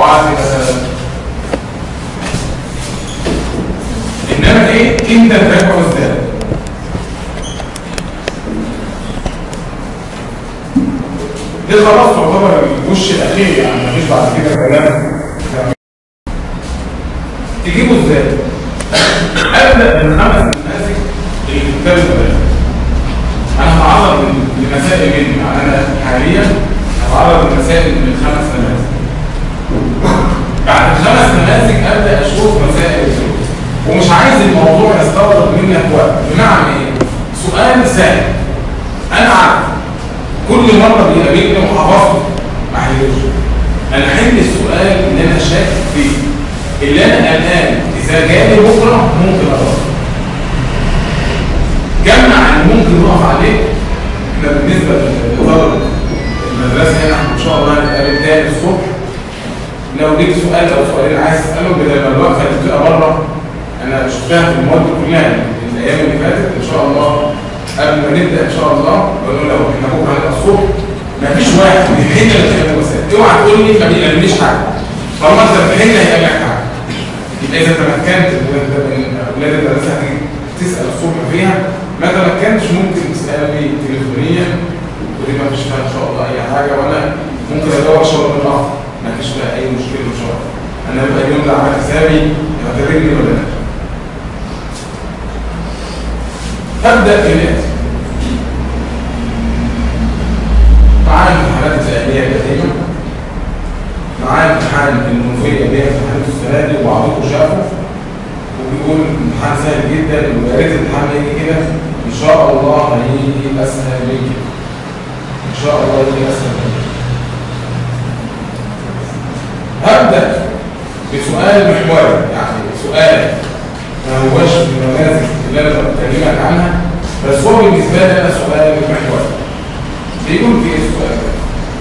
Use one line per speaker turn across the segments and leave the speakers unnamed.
مربعات مثلا انما ايه انت تراجعه ازاي ده خلاص تعتبر الوش الاخير يعني مفيش بعد كده كلام تجيبه ازاي ابدا من خمس نماذج الكتاب المباشر انا هتعرض لمسائل مني يعني انا حاليا هتعرض لمسائل من خمس نماذج بعد خمس نماذج ابدا اشوف مسائل الفلوس ومش عايز الموضوع يستغرق منك وقت بمعنى ايه سؤال سهل انا عارف كل مره بيقابلني وحفظته ما حلوش انا حل السؤال اللي انا شاكك فيه اللي انا قلقان اذا جالي بكره ممكن اغلط جمع اللي ممكن نقف عليه احنا بالنسبه لطلبه المدرسه هنا ان شاء الله هنتقابل تاني الصبح لو ليك سؤال او سؤالين عايز تسالهم بدل ما الوقفه اللي بتبقى بره انا شفتها في المواد كلها الايام اللي فاتت ان شاء الله قبل ما نبدا ان شاء الله بقول لو احنا بكره هنبقى الصبح مفيش واحد بيحل اللي بتعمل مسائل اوعى تقول لي ما بيقابلنيش حاجه طالما انت بتحل هيقابلك حاجه يبقى اذا تمكنت من اولاد المدرسه هتيجي تسال الصبح فيها ما تمكنتش ممكن تسالني تليفونيا ودي ما فيش فيها ان شاء الله اي حاجه وانا ممكن ادور شغل بالارض ما فيش فيها اي مشكله ان شاء الله انا بقى اليوم ده عمل حسابي يعتبرني ولا لا تبدا بالاتي معايا امتحانات الزائديه القديمه معايا امتحان المنوفيه اللي هي امتحان السنه دي وبعضكم شافه وبيقول امتحان سهل جدا ويا ريت الامتحان يجي كده ان شاء الله هيجي اسهل من كده ان شاء الله يجي اسهل من كده هبدا بسؤال محوري يعني سؤال ما هوش من النماذج اللي انا بكلمك عنها بس هو بالنسبه لي انا سؤال محوري بيقول في ايه السؤال ده؟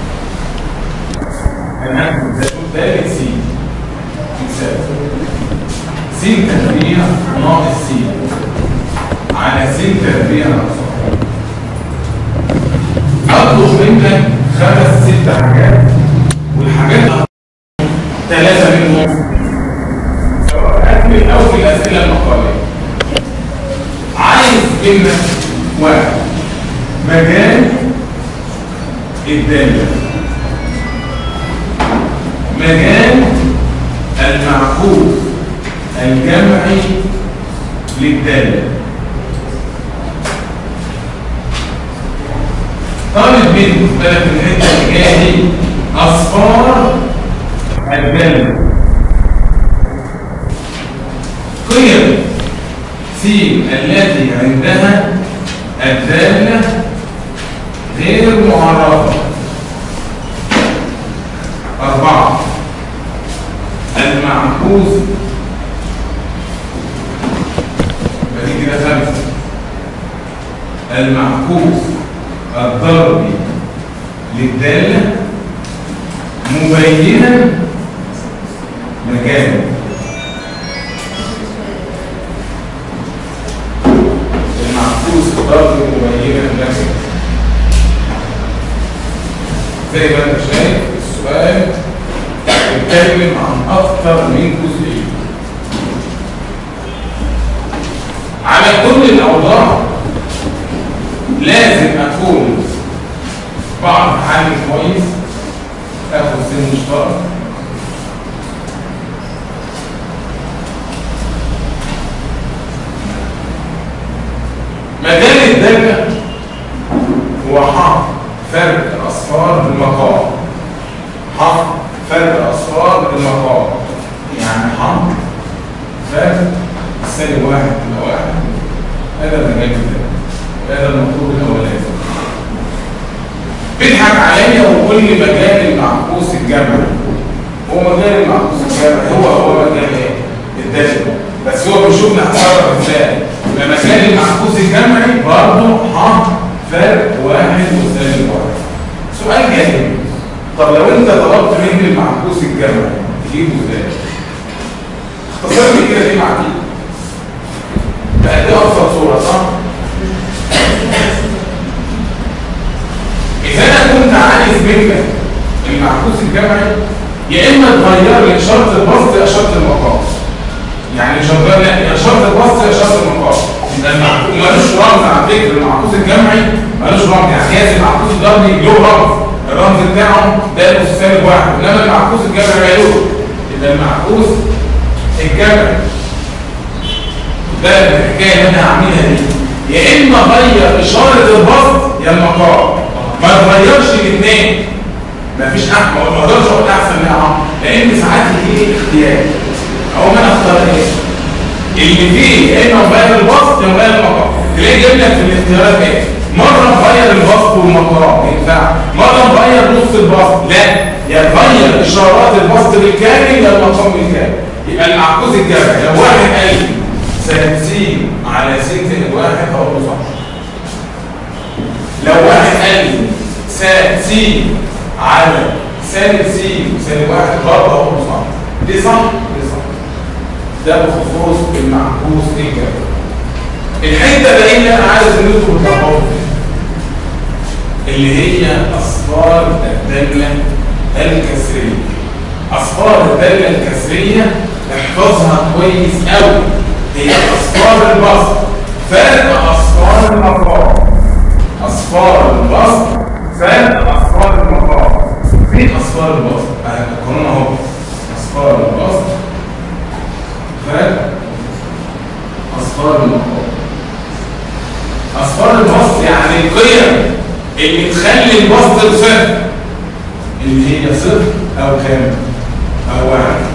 انا هكتب ثالث سي تساوي س تربيع ناقص س على س تربيع ناقص اطلب منك خمس ست حاجات والحاجات ثلاثه منهم اكمل اول الاسئله المقاليه عايز منك واحد مجال الداله مجال المعقول الجمعي للدالة طالب منه بالك من الحته اللي جايه دي اصفار الدالة قيم س التي عندها الدالة غير معرفة أربعة المعكوس دي كده خمسة المعكوس الضربي للدالة مبينا مجانا المعكوس الضربي مبينا مجانا زي ما انت شايف السؤال بيتكلم عن اكثر من جزئيه على كل الاوضاع لازم اكون بعرف حل كويس اخد سن مشترك مجال الدالة هو حق فرق اصفار بالمقام حق فرق اصفار بالمقام يعني حق فرق الثاني واحد تبقى واحد هذا المجال الدالة هذا المطلوب الاولاني بيضحك عليا ويقول لي مجال المعكوس الجمعي هو مجال المعكوس الجمعي هو هو مجال ايه؟ الدالة بس هو بيشوفنا هتصرف ازاي يبقى مجال المعكوس الجمعي برضه ح فرق واحد وسالب واحد سؤال جاهل طب لو انت طلبت مني المعكوس الجمعي تجيبه ازاي؟ اختصر لي كده دي مع دي بقى دي ابسط صوره صح؟ اذا انا كنت عايز منك المعكوس الجمعي يا يا اما تغير لي اشاره البسط يا اشاره المقام يعني مش هتغير لا يا اشاره البسط يا اشاره المقام يبقى المعكوس ملوش رمز على فكره المعكوس الجمعي ملوش رمز يعني جهاز المعكوس الضربي له رمز الرمز بتاعه ده المستند واحد انما المعكوس الجمعي مالوش يبقى المعكوس الجمعي ده الحكايه اللي انا هعملها دي يا اما اغير اشاره البسط يا المقام ما تغيرش الاثنين مفيش احسن ما اقدرش اقول احسن من عمرو لان ساعات يجي لي اختيار او ما اختار ايه اللي فيه يا اما نغير البسط يا نغير المقام تلاقي جايب لك في الاختيارات ايه مره نغير البسط والمقام ينفع مره نغير نص البسط لا يا تغير اشارات البسط بالكامل يا المقام بالكامل يبقى المعكوس الجمعي لو واحد قال لي سين على س زائد واحد هقول له صح لو واحد قال لي س على سالب س سالب واحد برضه هقول له صح دي صح دي صح ده بخصوص المعكوس الجمعي الحته بقى اللي انا عايز ان انتوا تطبقوا اللي هي اصفار الداله الكسريه اصفار الداله الكسريه احفظها كويس قوي هي اصفار البسط فرق اصفار المقام اصفار البسط فرق اصفار المقام فين اصفار البسط القانون اهو اصفار البسط فرق اصفار المقام اصفار البسط يعني القيم اللي تخلي البسط بصفر اللي هي صفر او كام او واحد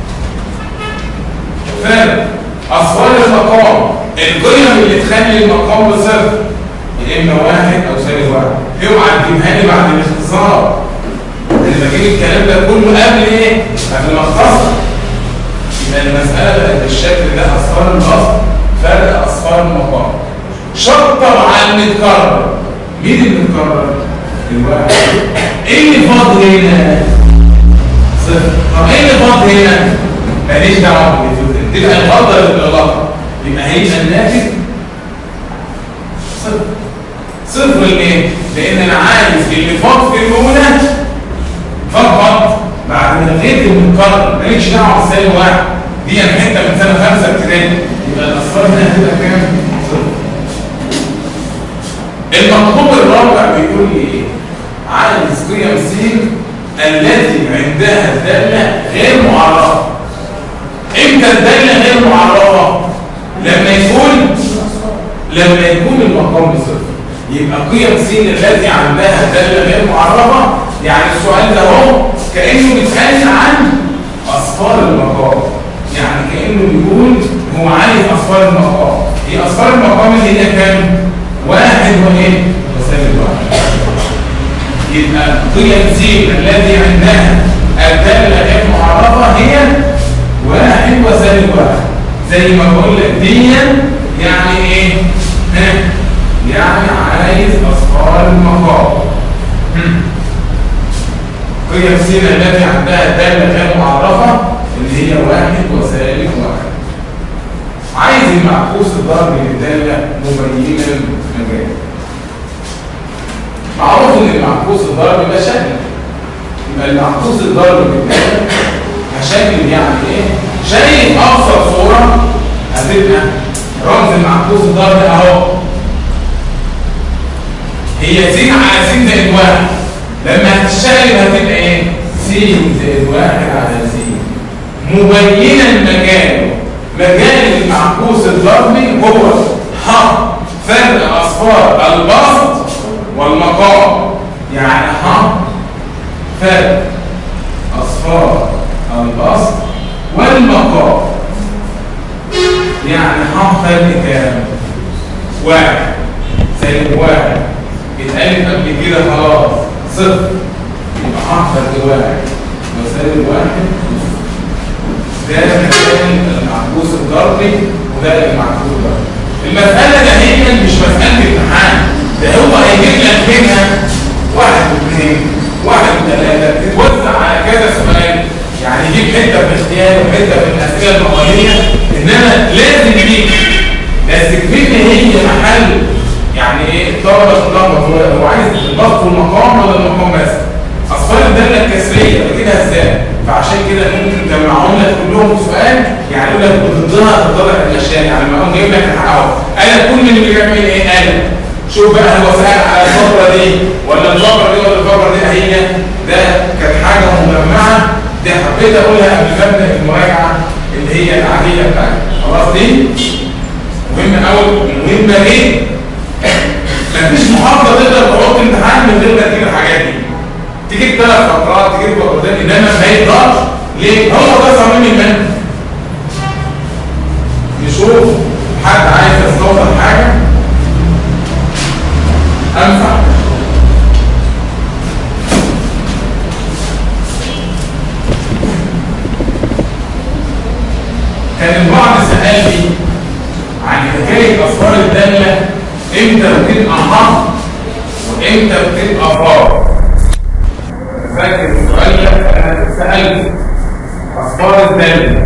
فرق اصفار المقام القيم اللي تخلي المقام بصفر يا اما واحد او سالب واحد اوعى تجيبها لي بعد الاختصار انا بجيب الكلام ده كله قبل ايه قبل ما اختصر يبقى المساله بقت بالشكل ده اصفار البسط فرق اصفار المقام شطب على المتكرر مين اللي متكرر الواحد ايه اللي فاضل هنا صفر طب ايه اللي فاضل هنا ماليش دعوه بالنتيجه تبقى الفضل بالاضافه يبقى هيبقى الناتج صفر صفر ليه لان انا عايز اللي فاض في الاولى فقط بعد ما لغيت المتكرر ماليش دعوه بالسالب واحد دي حته من سنه خمسه ابتدائي يبقى الاصفار هنا هتبقى كام صفر المطلوب الرابع بيقول لي ايه عايز قيم س التي عندها الداله غير معرفه امتى الداله غير معرفه لما يكون لما يكون المقام بصفر يبقى قيم س التي عندها الداله غير معرفه يعني السؤال ده اهو كانه بيتكلم عن اصفار المقام يعني كانه بيقول هو عايز اصفار المقام هي اصفار المقام اللي هي كام واحد وايه وسالب واحد يبقى قيم س التي عندها الداله غير معرفه هي واحد وسالب واحد زي ما بقول لك دي يعني ايه ها يعني عايز اصفار المقام قيم س التي عندها الداله غير معرفه اللي هي واحد وسالب واحد عايز المعكوس الضرب للداله مبينا مجال معروف ان المعكوس الضرب ده شكل يبقى المعكوس الضرب للداله هشكل يعني ايه شايف ابسط صوره هتبقى رمز المعكوس الضرب اهو هي س على س زائد واحد لما هتشتغل هتبقى ايه س زائد واحد على س مبينا مجاله مجال المعكوس الضربي هو ح فرق اصفار البسط والمقام يعني ح فرق اصفار البسط والمقام يعني ح فرق كام واحد سالب واحد اتقالت قبل كده خلاص صفر يبقى ح فرق واحد وسالب واحد ده مكان المعكوس الضربي وده المعكوس الضربي المسألة ده هي مش مسألة امتحان ده هو هيجيب لك منها واحد واثنين واحد وثلاثة تتوزع على كذا سؤال يعني يجيب حتة في الاختيار وحتة في الأسئلة المقالية إنما لازم يجيب بس كمان هي محل يعني ايه الطلبة تتلخبط هو عايز البسط والمقام ولا المقام بس؟ اصفار الداله الكسريه بجيبها ازاي فعشان كده ممكن تجمعهم لك كلهم في سؤال يعني يقول لك وضدها تتضرب الاشياء يعني لما اقوم جايب لك اهو انا كل اللي بيعمل ايه انا شوف بقى هو سأل على الفقره دي ولا الفقره دي ولا الفقره دي هي ده كانت حاجه مجمعه دي حبيت اقولها قبل ما ابدا المراجعه اللي هي العاديه بتاعتي خلاص دي مهمه قوي مهمه جدا مفيش محافظه تقدر تحط امتحان من غير ما تجيب الحاجات دي تجيب ثلاث فقرات تجيب فقرتين انما ما يقدرش ليه؟ هو ده صميم المنهج نشوف حد عايز يستوصل حاجه انفع كان البعض سألني عن حكاية أسفار الدالة امتى بتبقى حرف وامتى بتبقى فار فاكر السؤال ده انا سألت أسفار الدالة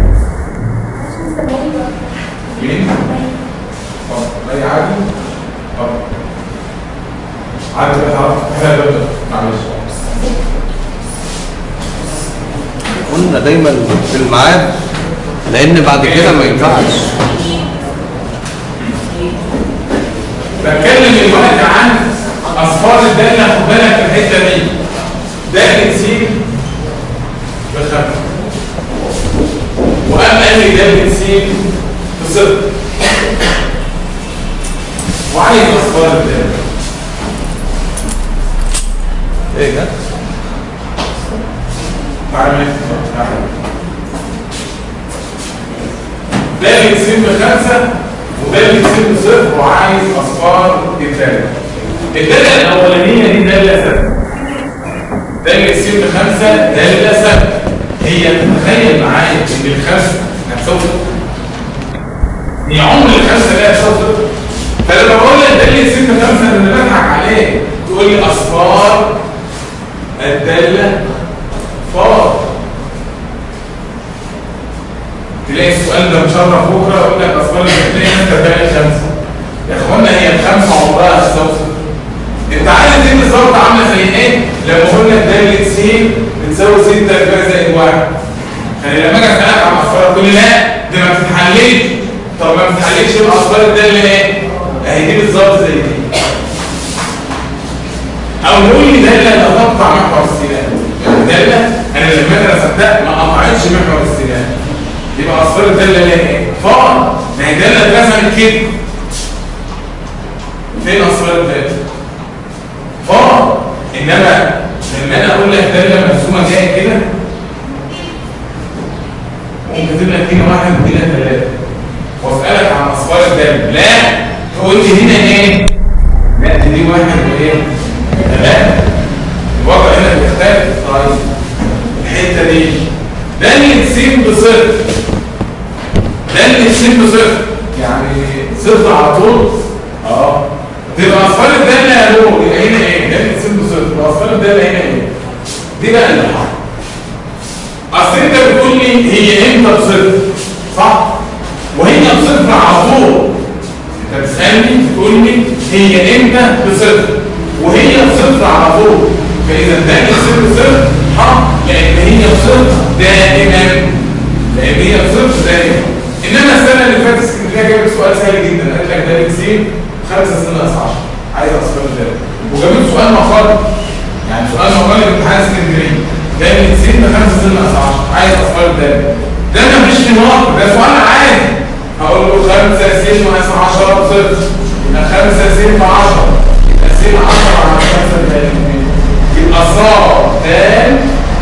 مين؟ اتفضل اي عادي؟ اتفضل عادي بقى خلاص احنا نبدأ معلش
قلنا دايما في الميعاد لان بعد كده ما ينفعش
بتكلم دلوقتي عن اصفار الداله خد بالك في الحته دي داله س بخمسه وقام قال لي داله س بصفر وعايز اصفار الداله
ايه ده؟
تعالى داله س بخمسه وداله س بصفر وعايز اصفار الداله الداله الاولانيه دي داله ثابته داله س بخمسه داله ثابته هي تتخيل معايا ان الخمسه هتسوي هي عمر الخمسه لا هتسوي فلما بقول لك داله س بخمسه انا بضحك عليه تقول لي اصفار الداله فار تلاقي السؤال ده مشرف بكره يقول لك اصفار الداله انت بقى خمسه يا اخوانا هي الخمسه عمرها هتسوي انت عارف دي بالظبط عامله زي ايه لما قلنا داله س بتساوي 6 يبقى زائد 1 يعني لما اجي اسالك عن اصفار تقول لي لا دي ما بتتحللش طب ما بتتحللش يبقى اصفار الداله ايه اهي دي بالظبط زي دي او نقول لي داله لا تقطع محور السنان يعني داله انا لما انا رسمتها ما قطعتش محور السنان يبقى اصفار الداله ايه فار ما هي داله اترسمت كده فين اصفار الداله فار انما لما انا اقول لك داله مرسومه جايه كده ممكن كاتب لك هنا واحد وهنا ثلاثه واسالك عن اصفار الداله لا تقول لي هنا ايه لا دي واحد وايه ثلاثه الوضع هنا بيختلف طيب الحته دي داله س بصفر داله س بصفر يعني صفر على طول اه تبقى اصفار الداله يا نور يبقى هنا ايه داله س بصفر يبقى اصفار الداله هنا ايه دي بقى اللي حصل اصل انت بتقول لي هي امتى بصفر صح وهي بصفر على طول انت بتسالني بتقول لي هي امتى بصفر وهي بصفر على طول فاذا داله س بصفر حق لان هي بصفر دائما لان هي بصفر دائما انما السنه اللي فاتت اسكندريه جابت سؤال سهل جدا قال لك داله س 5 سنه 10 عايز اصفر الداله وجابت سؤال مقالي يعني سؤال مقالي في امتحان اسكندريه داله س 5 سنه 10 عايز اصفر الداله ده ما فيش في نقط ده سؤال عادي هقول له 5 س ناقص 10 صفر يبقى 5 س في 10 يبقى س 10 على 5 دال يبقى صاد دال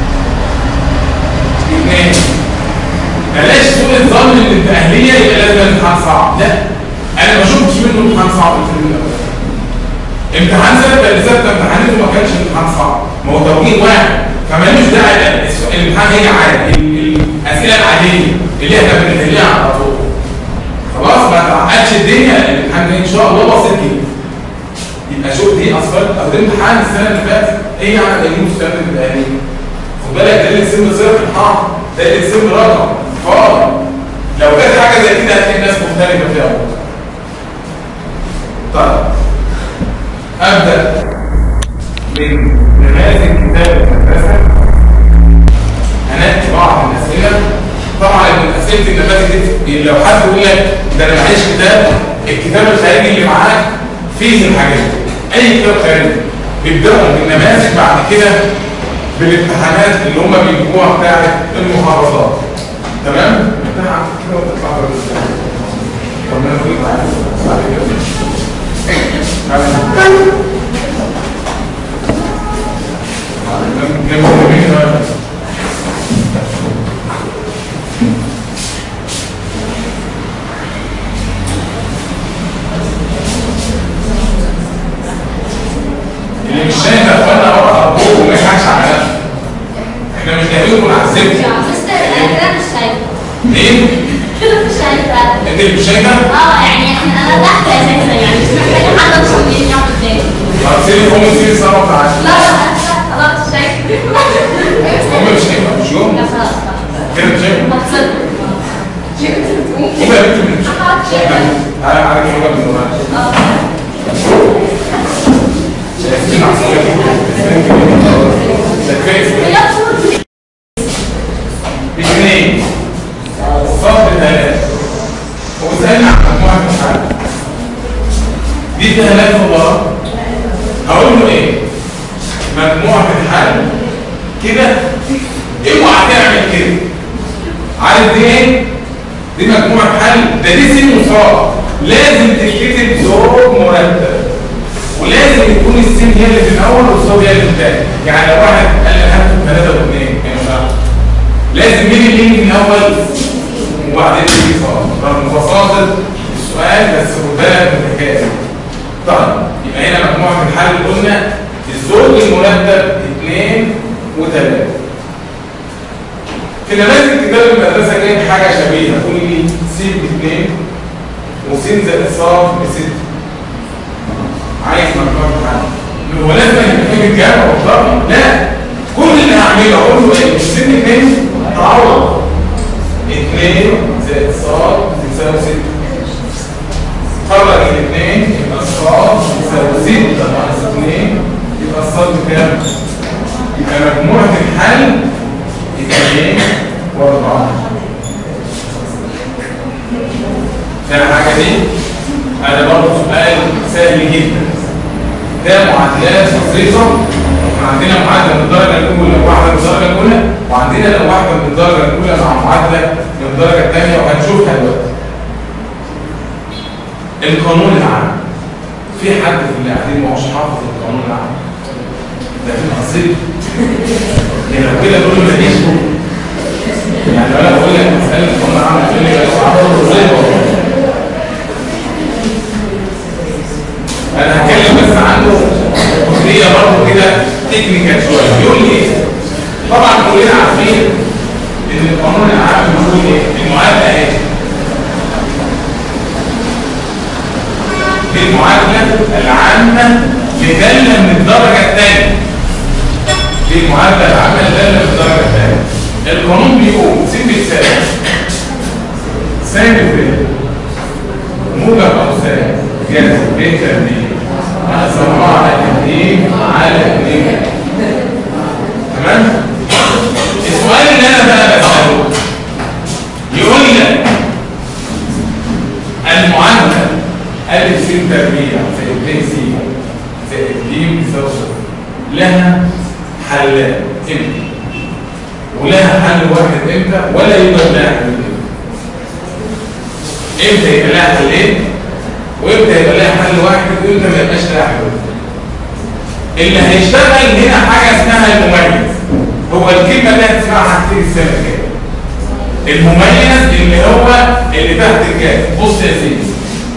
2 بلاش تقول الظن اللي انت اهليه يبقى لازم الامتحان صعب لا انا ما شفتش منه امتحان صعب في الترم الاول امتحان سنه اللي سنه امتحاناته ما كانش امتحان صعب ما هو توجيه واحد فمالوش داعي السؤال- الامتحان هي عادي ال- الاسئله العاديه اللي احنا بنحلها على طول خلاص ما تعقدش الدنيا الامتحان ده ان شاء الله بسيط جدا يبقى شوف دي اصفار او ده امتحان السنه اللي فاتت ايه يعني ده مستند الاهلي خد بالك ده اللي سن صفر اه ده اللي سن رقم فاضي لو كانت حاجه زي كده هتلاقي ناس مختلفه فيها برضه. طيب ابدا من نماذج كتاب كتاب المدرسه هنأتي بعض الاسئله طبعا من اسئله النماذج دي لو حد يقول لك ده انا معيش كتاب الكتاب الخارجي اللي معاك فيه الحاجات دي. اي كتاب خارجي بيبداوا بالنماذج بعد كده بالامتحانات اللي هم بيجيبوها بتاعت المحافظات تمام؟ امتحان كده وتطلع بره الامتحان. طب ما انا كنت معاك بعد كده جنب اليمين بقى. اللي مش شايف يا اخوانا ورا ابوه وما يضحكش على نفسه احنا مش جايبينكم نعذبكم
مستر انا كده مش شايفه
ليه؟
مش شايفه
انت اللي مش شايفه؟
اه يعني احنا انا تحت اساسا يعني مش محتاجه حد اوصل لي يقعد قدامي
طب سيبي ام سيبي صرف
لا
تعالى
لا لا خلاص مش شايفه
هم مش شايفه مش يوم
لا خلاص
كده مش شايفه
مقصد
هم يا بنتي مش تعالى تعالى كده من ورا شايفين عصير شايفين اثنين صف ثلاثة وسألنا عن مجموعة مش عارف دي ثلاث مباراة هقول له ايه مجموعة الحل كده اوعى تعمل كده عارف دي ايه دي مجموعة حل ده دي سين وصاد لازم تتكتب زوج مرتب ولازم يكون السين هي اللي في الاول والصاد هي اللي في الثاني يعني لو واحد قال لي هات ثلاثة واثنين ما ينفعش لازم مين اللي يجي من الاول وبعدين يجي صاد رغم بساطة السؤال بس خد بالك من الحكاية دي طيب يبقى هنا مجموعة الحل قلنا الزوج المرتب اثنين وثلاثة في نماذج كتاب المدرسة جايب حاجة شبيهة قول لي س باثنين وس زائد ص بستة عايز مجموعة الحل هو لازم يكون الجامعة والضرب لا كل اللي هعمله اقول له ايه س اثنين تعوض اثنين زائد ص تساوي ستة خرج الاثنين يبقى الصاد يساوي ستة ناقص اثنين يبقى الصاد بكام؟ يبقى مجموعة الحل اثنين واربعة فاهم حاجة دي؟ هذا برضه سؤال سهل جدا ده معادلات بسيطة احنا عندنا معادلة من الدرجة الأولى وواحدة من الدرجة الأولى وعندنا لو واحدة من الدرجة الأولى مع معادلة من الدرجة الثانية وهنشوفها دلوقتي القانون العام في حد في اللي قاعدين ما هوش حافظ القانون العام ده في نصيب يعني لو كده دول ماليش يعني لو انا بقول لك مساله القانون العام تقول لي بس حافظه ازاي انا هتكلم بس عنه جزئيه برضه كده تكنيكال شويه يقول لي ايه طبعا كلنا عارفين ان القانون العام بيقول ايه المعادله ايه دي المعادلة العامة لدالة من الدرجة الثانية دي المعادلة العامة لدالة من الدرجة الثانية القانون بيقول سين بتساوي سالب ب موجب أو سالب جذر ب تربيع ناقص 4 على 2 على 2 تمام؟ السؤال اللي أنا بقى بسأله يقول لك المعادلة ألف س تربيع زائد ب س زائد ج بيساوي صفر لها حلان امتى ولها حل واحد امتى ولا يوجد لها حل امتى امتى يبقى لها حلين وامتى يبقى لها حل واحد وامتى ما يبقاش لها حل اللي هيشتغل هنا حاجه اسمها المميز هو الكلمه اللي هتسمعها كتير السنه الجايه المميز اللي هو اللي تحت الكاف بص يا سيدي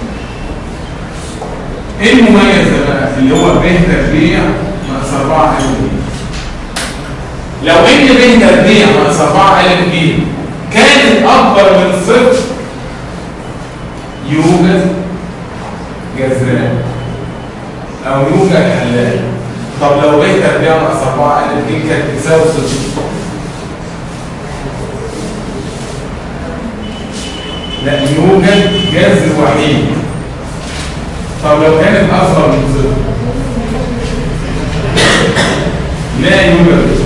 ايه المميز ده بقى اللي هو ب تربيع ناقص 4 الف ج لو ان ب تربيع ناقص 4 الف ج كانت اكبر من صفر يوجد جذران او يوجد حلال طب لو ب تربيع ناقص 4 الف ج كانت تساوي صفر لا يوجد جذر وحيد طب لو كانت اصغر من صفر لا يوجد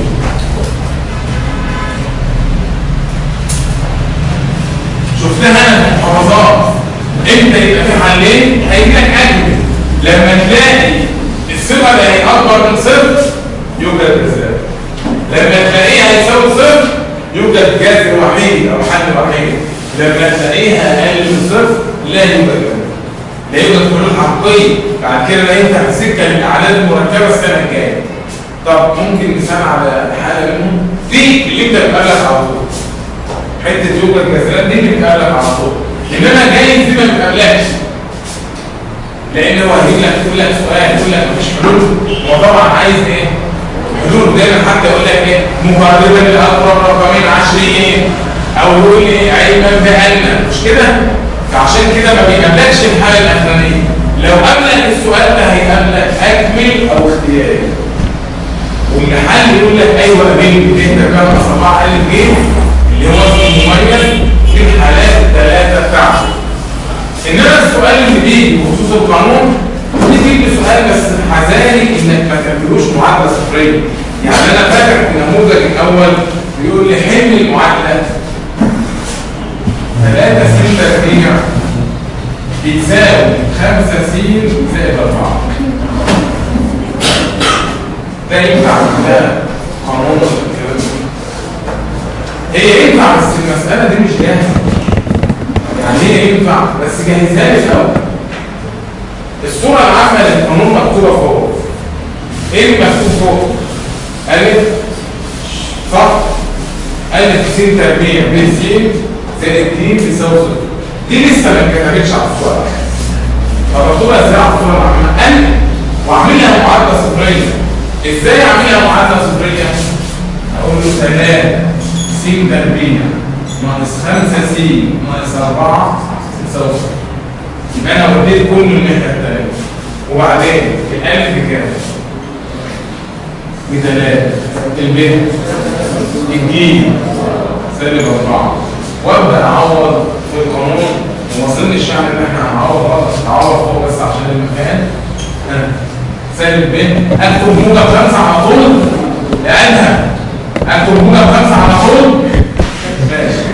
شفتها انا في المحافظات امتى يبقى في حلين هيجي لك اجل لما تلاقي الثقه ده هي اكبر من صفر يوجد جزاء لما تلاقيها هيساوي صفر يوجد جذر وحيد او حل وحيد لما تلاقيها اقل من صفر لا يوجد جذر لا يوجد حلول حقيقيه بعد كده لا يفتح سكه للاعداد المركبه السنه الجايه طب ممكن مثال على حاله منهم دي اللي انت بتقلق على طول حته يوجد جذرات دي اللي بتقلق على طول انما جاي دي ما بتقلقش لان هو هيجيب لك يقول لك سؤال يقول لك مفيش حلول هو طبعا عايز ايه حلول دايما حد يقول لك ايه مقاربه لاقرب رقمين عشريين او يقول لي علما بان مش كده فعشان كده ما بيقابلكش الحاله الاخرانيه لو قابلك السؤال ده هيقابلك اكمل او اختياري والحل يقول لك ايوه قابلني انت كام صباح الف جيم اللي هو اسمه مميز في الحالات الثلاثه بتاعته انما السؤال اللي بيجي بخصوص القانون بيجي سؤال بس حذاري انك ما تعملوش معادله صفريه يعني انا فاكر في النموذج الاول بيقول لي حل المعادله 3 س تربيع بيساوي 5 س زائد 4 ده ينفع ده قانون الكلام هي ينفع بس المساله دي مش جاهزه يعني هي ينفع بس جهزها لي الاول الصوره العامه للقانون مكتوبه فوق ايه اللي مكتوب فوق الف صح الف س تربيع ب س زائد ج بيساوي صفر دي لسه ما اتكتبتش على الصوره فبكتبها ازاي على الصوره العامه الف واعملها معادله صفريه ازاي اعملها معادله صفريه اقول له 3 س تربيع ناقص 5 س ناقص 4 يساوي صفر يبقى انا وديت كل الناحيه الثانيه وبعدين الالف كام؟ بثلاثه الب الجيم سالب اربعه وابدا اعوض في القانون ووصلني الشعر ان احنا هنعوض هنعوض فوق بس عشان المكان ها. سالب ب اكتب موجب خمسه على طول لانها اكتب موجب خمسه على طول ماشي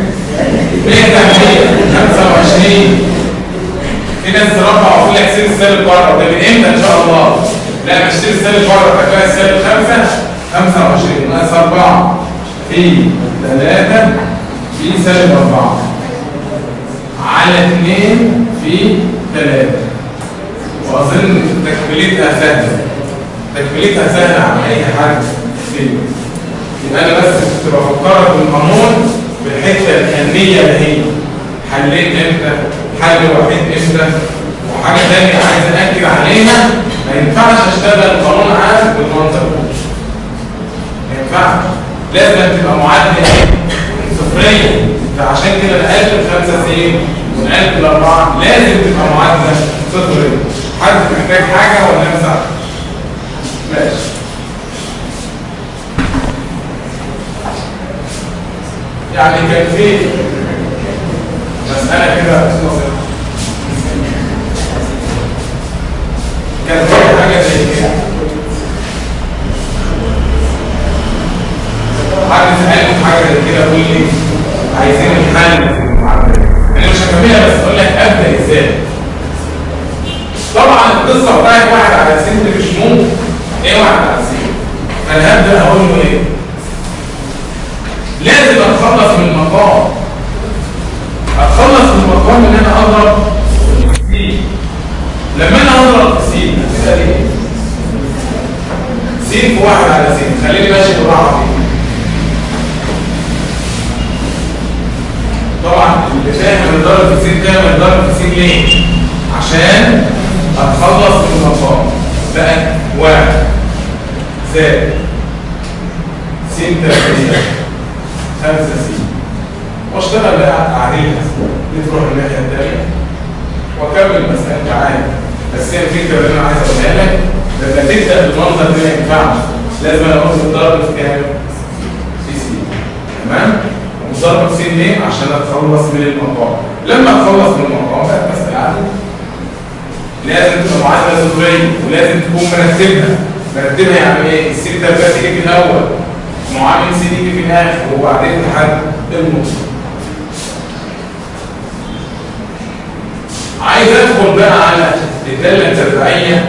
125 في ناس ترفع وتقول لك سيب السالب بره ده من امتى ان شاء الله لا مش سيب السالب بره تكفي السالب 5 25 ناقص 4 في 3 في سالب 4 على 2 في 3 واظن تكملتها سهله تكملتها سهله عن اي حد فيه يبقى انا بس كنت بفكرك بالقانون بالحته الفنيه اللي هي حلين امتى حل وحيد امتى وحاجه ثانيه عايز اكد عليها ما ينفعش اشتغل قانون عام بالمنطق ده ما ينفعش لازم تبقى معادله ايه؟ صفريه فعشان كده نقلت الخمسه سين ونقلت الاربعه لازم تبقى معادله صفريه حد محتاج حاجه ولا نمسح؟ ماشي يعني كان في مسألة كده كان في حاجة زي كده حد سألني حاجة زي كده قول لي عايزين الحل في المعادلة أنا مش هكملها بس أقول لك أبدأ إزاي طبعا القصة بتاعت واحد على سن مش ممكن إيه واحد على سن فأنا هبدأ أقول له إيه لازم اتخلص من المقام اتخلص من المقام ان انا اضرب سي لما انا اضرب سي هتبقى ايه سي في واحد على سي خليني ماشي بالراحه فيه طبعا اللي فاهم الضرب في سي ده الضرب في سي ليه عشان اتخلص من المقام بقى واحد زائد س تربيع خمسة سي واشتغل بقى عليها تروح الناحية التانية واكمل مسألة عادي بس هي الفكرة اللي انا عايز اقولها لك لما تبدأ بالمنظر ده ما ينفعش لازم انا اقول الضرب في كام؟ في سي تمام؟ والضرب في سي ليه؟ عشان اتخلص من المقام لما اتخلص من المقام بقى مسألة عادي لازم تبقى معادلة صفرية ولازم تكون مرتبها نرتبها يعني ايه السي ده بس يجي في الاول معامل سي يجي في الاخر وبعدين لحد النص عايز ادخل بقى على الداله التبعيه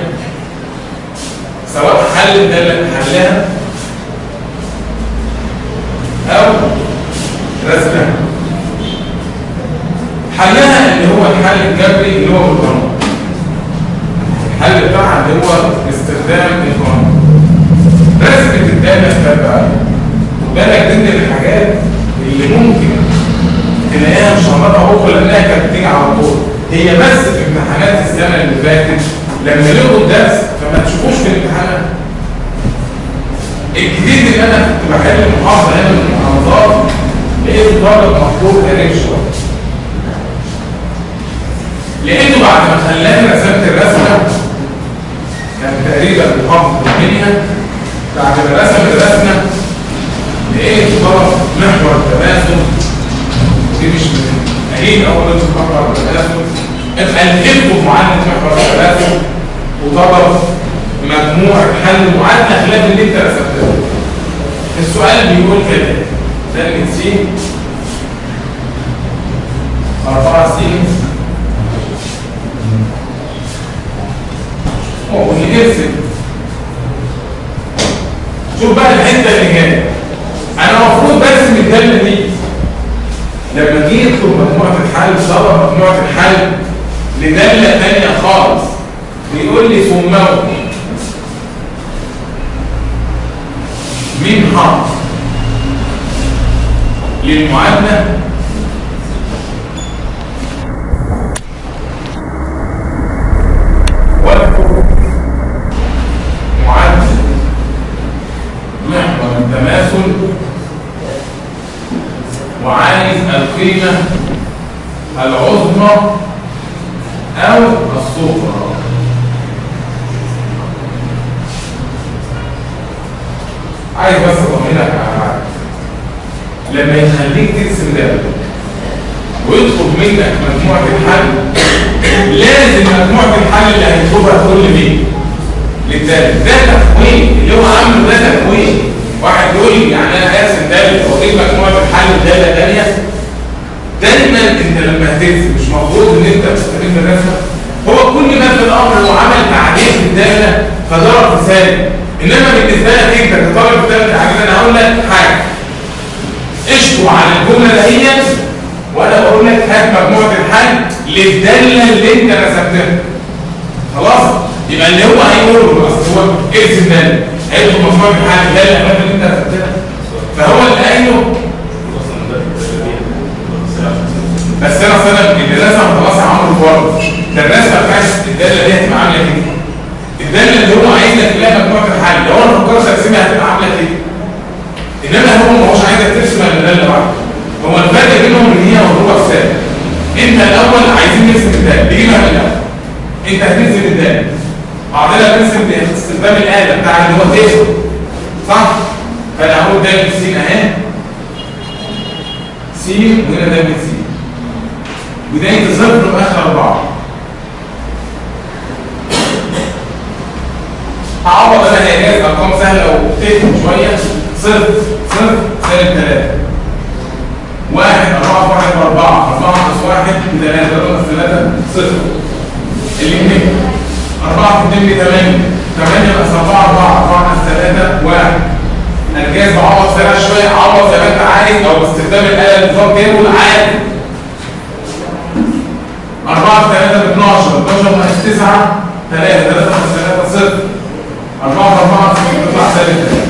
سواء حل الداله حلها او رسمها حلها اللي هو الحل الجبري اللي هو بالقانون الحل بتاعها اللي هو استخدام القانون رسمة الدالة التبعية وبالك ضمن الحاجات اللي ممكن تلاقيها مشرطة بكرة لأنها كانت بتيجي على طول هي بس في امتحانات السنة اللي فاتت لما لقوا الدرس فما تشوفوش في الامتحانات الجديد اللي انا كنت بحل المحافظة هنا من المحافظات لقيت طالب مفروض غريب شوية لقيته بعد ما خلاني رسمت الرسمة كان تقريبا محافظ المنيا بعد ما رسم الرسمة لقيت طرف محور التماثل دي مش من قليل اول ما محور التماثل الفقه معادله محور التماثل وطرف مجموع حل معادله خلاف اللي انت رسمته السؤال بيقول كده دالة س 4 س ونرسم شوف بقى الحته اللي جايه انا المفروض برسم الداله دي لما جيت في مجموعه الحل صار مجموعه الحل لداله ثانيه خالص بيقول لي سموه من حرف للمعادله واذكر معادله محور التماثل وعايز القيمة العظمى أو الصغرى عايز بس أطمنك على حاجة لما يخليك ترسم ده ويطلب منك مجموعة الحل لازم مجموعة الحل اللي هيطلبها كل مين للتالت ده تكوين اللي هو عامله ده تكوين واحد يقول لي يعني انا قاسم تالت واجيب مجموعه الحل لداله ثانيه دايما انت لما هترسم مش مفروض ان انت تستخدم الرسمه هو كل ما في الامر هو عمل تعديل في الداله فضرب مثال انما بالنسبه لك انت كطالب في ثالث تعديل انا هقول لك حاجه اشكو على الجمله دهيت وانا بقول لك هات مجموعه الحل للداله اللي انت رسمتها خلاص يبقى اللي هو هيقول له اصل هو ارسم داله هيدخل مجموعه الحل داله الحاجات اللي انت رسمتها فهو اللي قايل له بس انا اصلا اللي رسم خلاص عمرو فرض ده الرسمه بتاعت الداله دي هتبقى عامله كده الداله اللي هو عايزك تلاقي مجموعه الحل لو انا فكرت ارسمها هتبقى عامله كده انما هو ما هوش عايزك ترسم الا داله واحده هو الفرق بينهم ان هي مضروبه في سالب انت الاول عايزين نرسم الداله نجيبها من الاول انت هترسم الداله بعضنا بنرسم باستخدام الاله بتاع اللي هو تيست صح فانا هقول داله س اهي س وهنا داله س بدايه صفر واخر اربعه هعوض انا هي جايز ارقام سهله وتفهم شويه صفر صفر سالب ثلاثه واحد أربعة واحد أربعة أربعة ناقص واحد ثلاثة ناقص ثلاثة صفر الاثنين أربعة في اثنين بثمانية ثمانية ناقص أربعة أربعة أربعة ناقص ثلاثة واحد أنا جايز بعوض سريع شوية عوض زي ما أنت عايز أو باستخدام الآلة النظام تيبل عادي أربعة في ثلاثة ب 12 12 ناقص تسعة ثلاثة ثلاثة ناقص ثلاثة صفر أربعة في أربعة تطلع سالب ثلاثة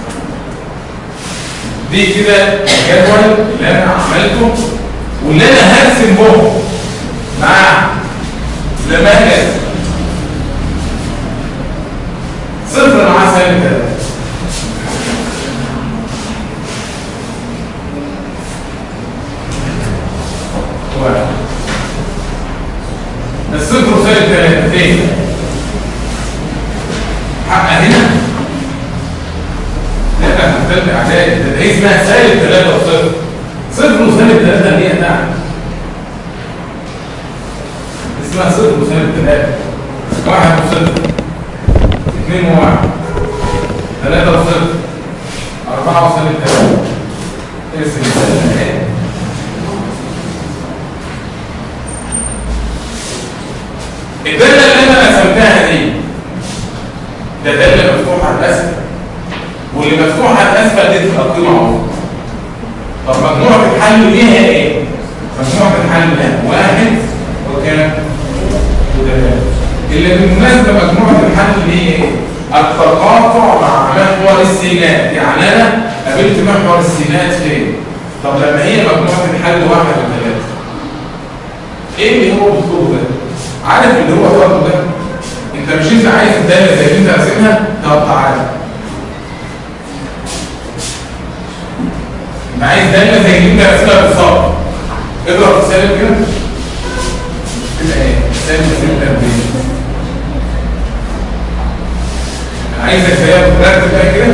دي كده الجدول اللي انا عملته واللي انا هرسم به مع لما اجي صفر مع سالب ثلاثة واحد الصفر وسالب ثلاثة فين؟ حقق هنا لا هتختلف اعداد ده هي اسمها سالب 3 وصفر صفر وسالب 3 هي نعم اسمها صفر وسالب 3 واحد وصفر اثنين وواحد مجموعة الحل ليها ايه؟ مجموعة الحل لها واحد وكام؟ وثلاثة اللي بالمناسبة مجموعة الحل اللي هي ايه؟ التقاطع مع محور السينات يعني انا قابلت محور السينات فين؟ طب لما هي مجموعة الحل واحد وثلاثة ايه اللي هو بيطلبه ده؟ عارف اللي هو طلبه ده؟ انت مش انت عايز الداله زي اللي انت راسمها؟ طب تعالى انت عايز داله زي اللي انت راسمها بالظبط اضرب في سالب كده كده ايه؟ سالب سالب تربيع عايزك زيها بترتب بقى كده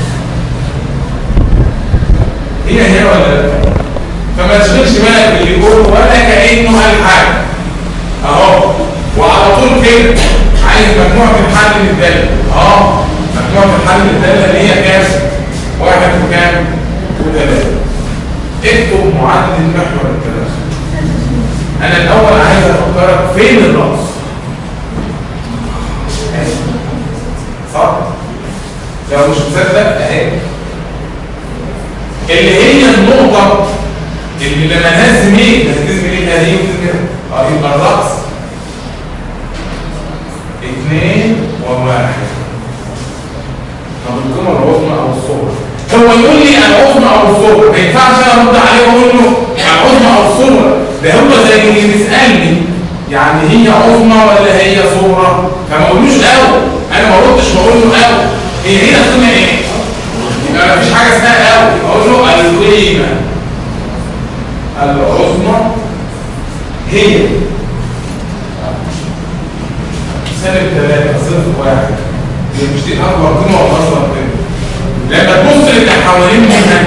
هي هي ولا لا؟ فما تشغلش بالك باللي يقول ولا كانه قال حاجه اهو وعلى طول كده عايز مجموعه الحل للداله اه مجموعه الحل للداله اللي هي كام؟ واحد وكام؟ وثلاثه اكتب معدل محور التناسب انا الاول عايز افكرك فين الراس صح لو مش مصدق اهي اللي هي النقطه اللي لما نهزم ايه نهزم ايه هذه وتزم اه يبقى الراس اثنين وواحد طب القيمه العظمى او الصغرى هو يقول لي العظمى او الصغرى ما ينفعش انا ارد عليه واقول له العظمى او الصغرى ده هو زي اللي بيسالني يعني هي عظمى ولا هي صغرى فما اقولوش قوي انا ما ردش واقول له قوي هي هنا القيمه ايه يبقى ما فيش حاجه اسمها قوي اقول له القيمه العظمى هي سالب ثلاثة صفر واحد دي مش دي أكبر قيمة ولا أصغر قيمة لما تبص اللي حوالين منها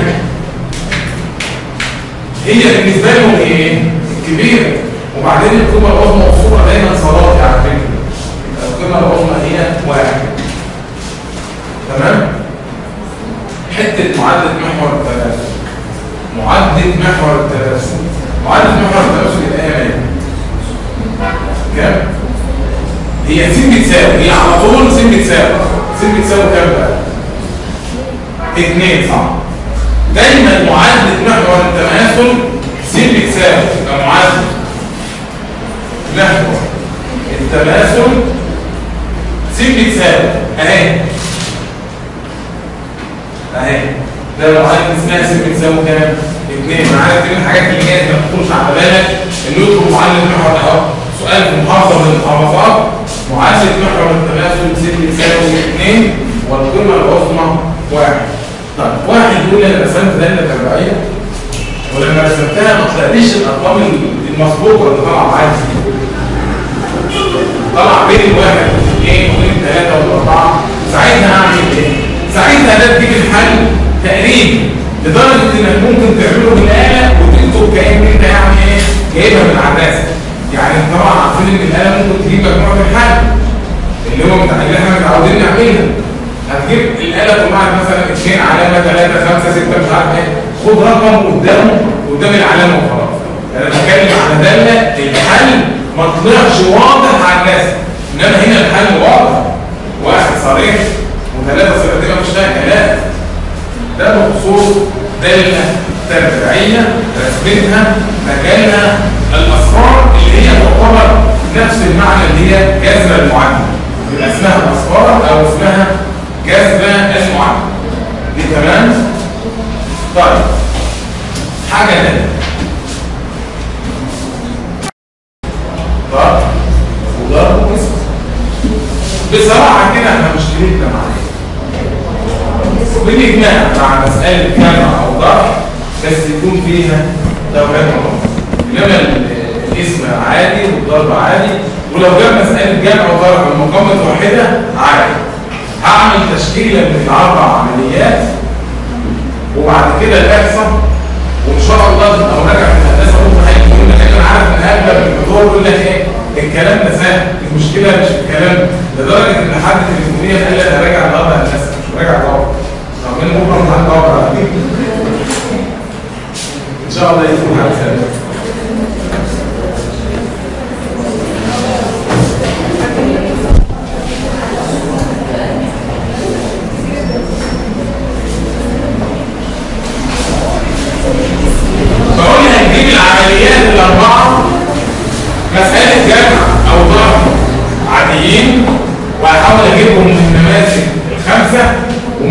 هي بالنسبة لهم إيه؟ كبيرة وبعدين القيمة العظمى والصورة دايما صلاتي على فكرة القيمة العظمى هي واحد تمام؟ حتة معادلة محور التناسب معدل محور التناسب معدل محور التناسب يبقى هي كام؟ هي س بتساوي هي على طول س بتساوي س بتساوي كام بقى؟ اتنين صح دايما معادلة محور التماثل س بتساوي يبقى معادلة محور التماثل س بتساوي اهي اهي ده معادلة اسمها س بتساوي كام؟ اتنين معانا كل الحاجات اللي جايه ما تخطرش على بالك انه يطلب معادلة محور اهو سؤال في محافظة من المحافظات معادلة محور التماثل س بتساوي اتنين والقيمة العظمى واحد طيب واحد يقول انا رسمت دالة تبعية ولما رسمتها ما طلعليش الارقام المسبوقة اللي طالعة معايا طلع بين الواحد والاثنين وبين الثلاثة والأربعة ساعتها هعمل ايه؟ ساعتها ده تجيب الحل تقريبا لدرجة انك ممكن تعمله بالآلة وتكتب كأن انت يعني ايه؟ جايبها من على الرسم يعني طبعا عارفين ان الآلة ممكن تجيب مجموعة الحل اللي هو متع- اللي احنا متعودين نعملها هتجيب الآلة طلعت مثلا اثنين علامة ثلاثة خمسة ستة مش عارف ايه خد رقم قدامه قدام العلامة وخلاص انا بتكلم على دالة الحل ما طلعش واضح على الناس انما هنا الحل واضح واحد صريح وثلاثة صريحتين مفيش فيها كلام ده بخصوص دالة تربيعية رسمتها مجالها الأصفار اللي هي تعتبر نفس المعنى اللي هي جذب المعادلة يبقى اسمها الأصفار أو اسمها جذب المعادلة دي تمام؟ طيب حاجة تانية طيب وضرب واسم بصراحة كده احنا مشكلتنا معايا بالاجماع مع مساله جمع او ضرب بس يكون فيها توحيد مقام انما ال- الاسم عادي والضرب عادي ولو جاب مساله جمع وضرب المقام واحده عادي هعمل تشكيله من الاربع عمليات وبعد كده الاحصاء وان شاء الله لو راجع في الهندسه ممكن هيكون لك انا عارف ان اغلب الدكتور يقول لك ايه الكلام ده سهل المشكله مش في الكلام لدرجه ان حد تليفونيا قال لي انا راجع النهارده هندسه مش راجع النهارده طب من بكره مش هنقعد ان شاء الله يكون حاجه سهله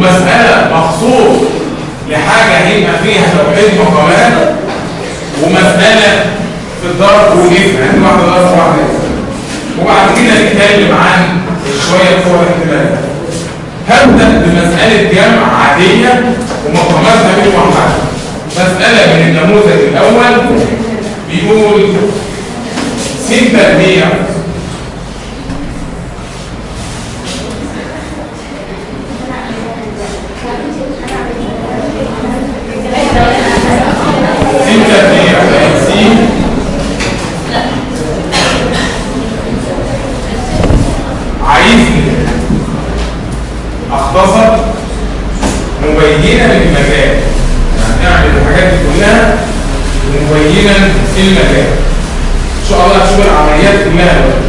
ومسألة مخصوص لحاجة هيبقى فيها توحيد مقامات ومسألة في الضرب والجسم يعني واحدة ضرب واحدة جسم. وبعد كده نتكلم عن شوية صور احتمالات هبدأ بمسألة جمع عادية ومقاماتها مش واحدة مسألة من النموذج الأول بيقول ستة تربيع ستة تربيع سين عايزني اختصر مبينا للمجال يعني اعمل الحاجات دي كلها مبينا المجال ان شاء الله هتشوف العمليات كلها دلوقتي.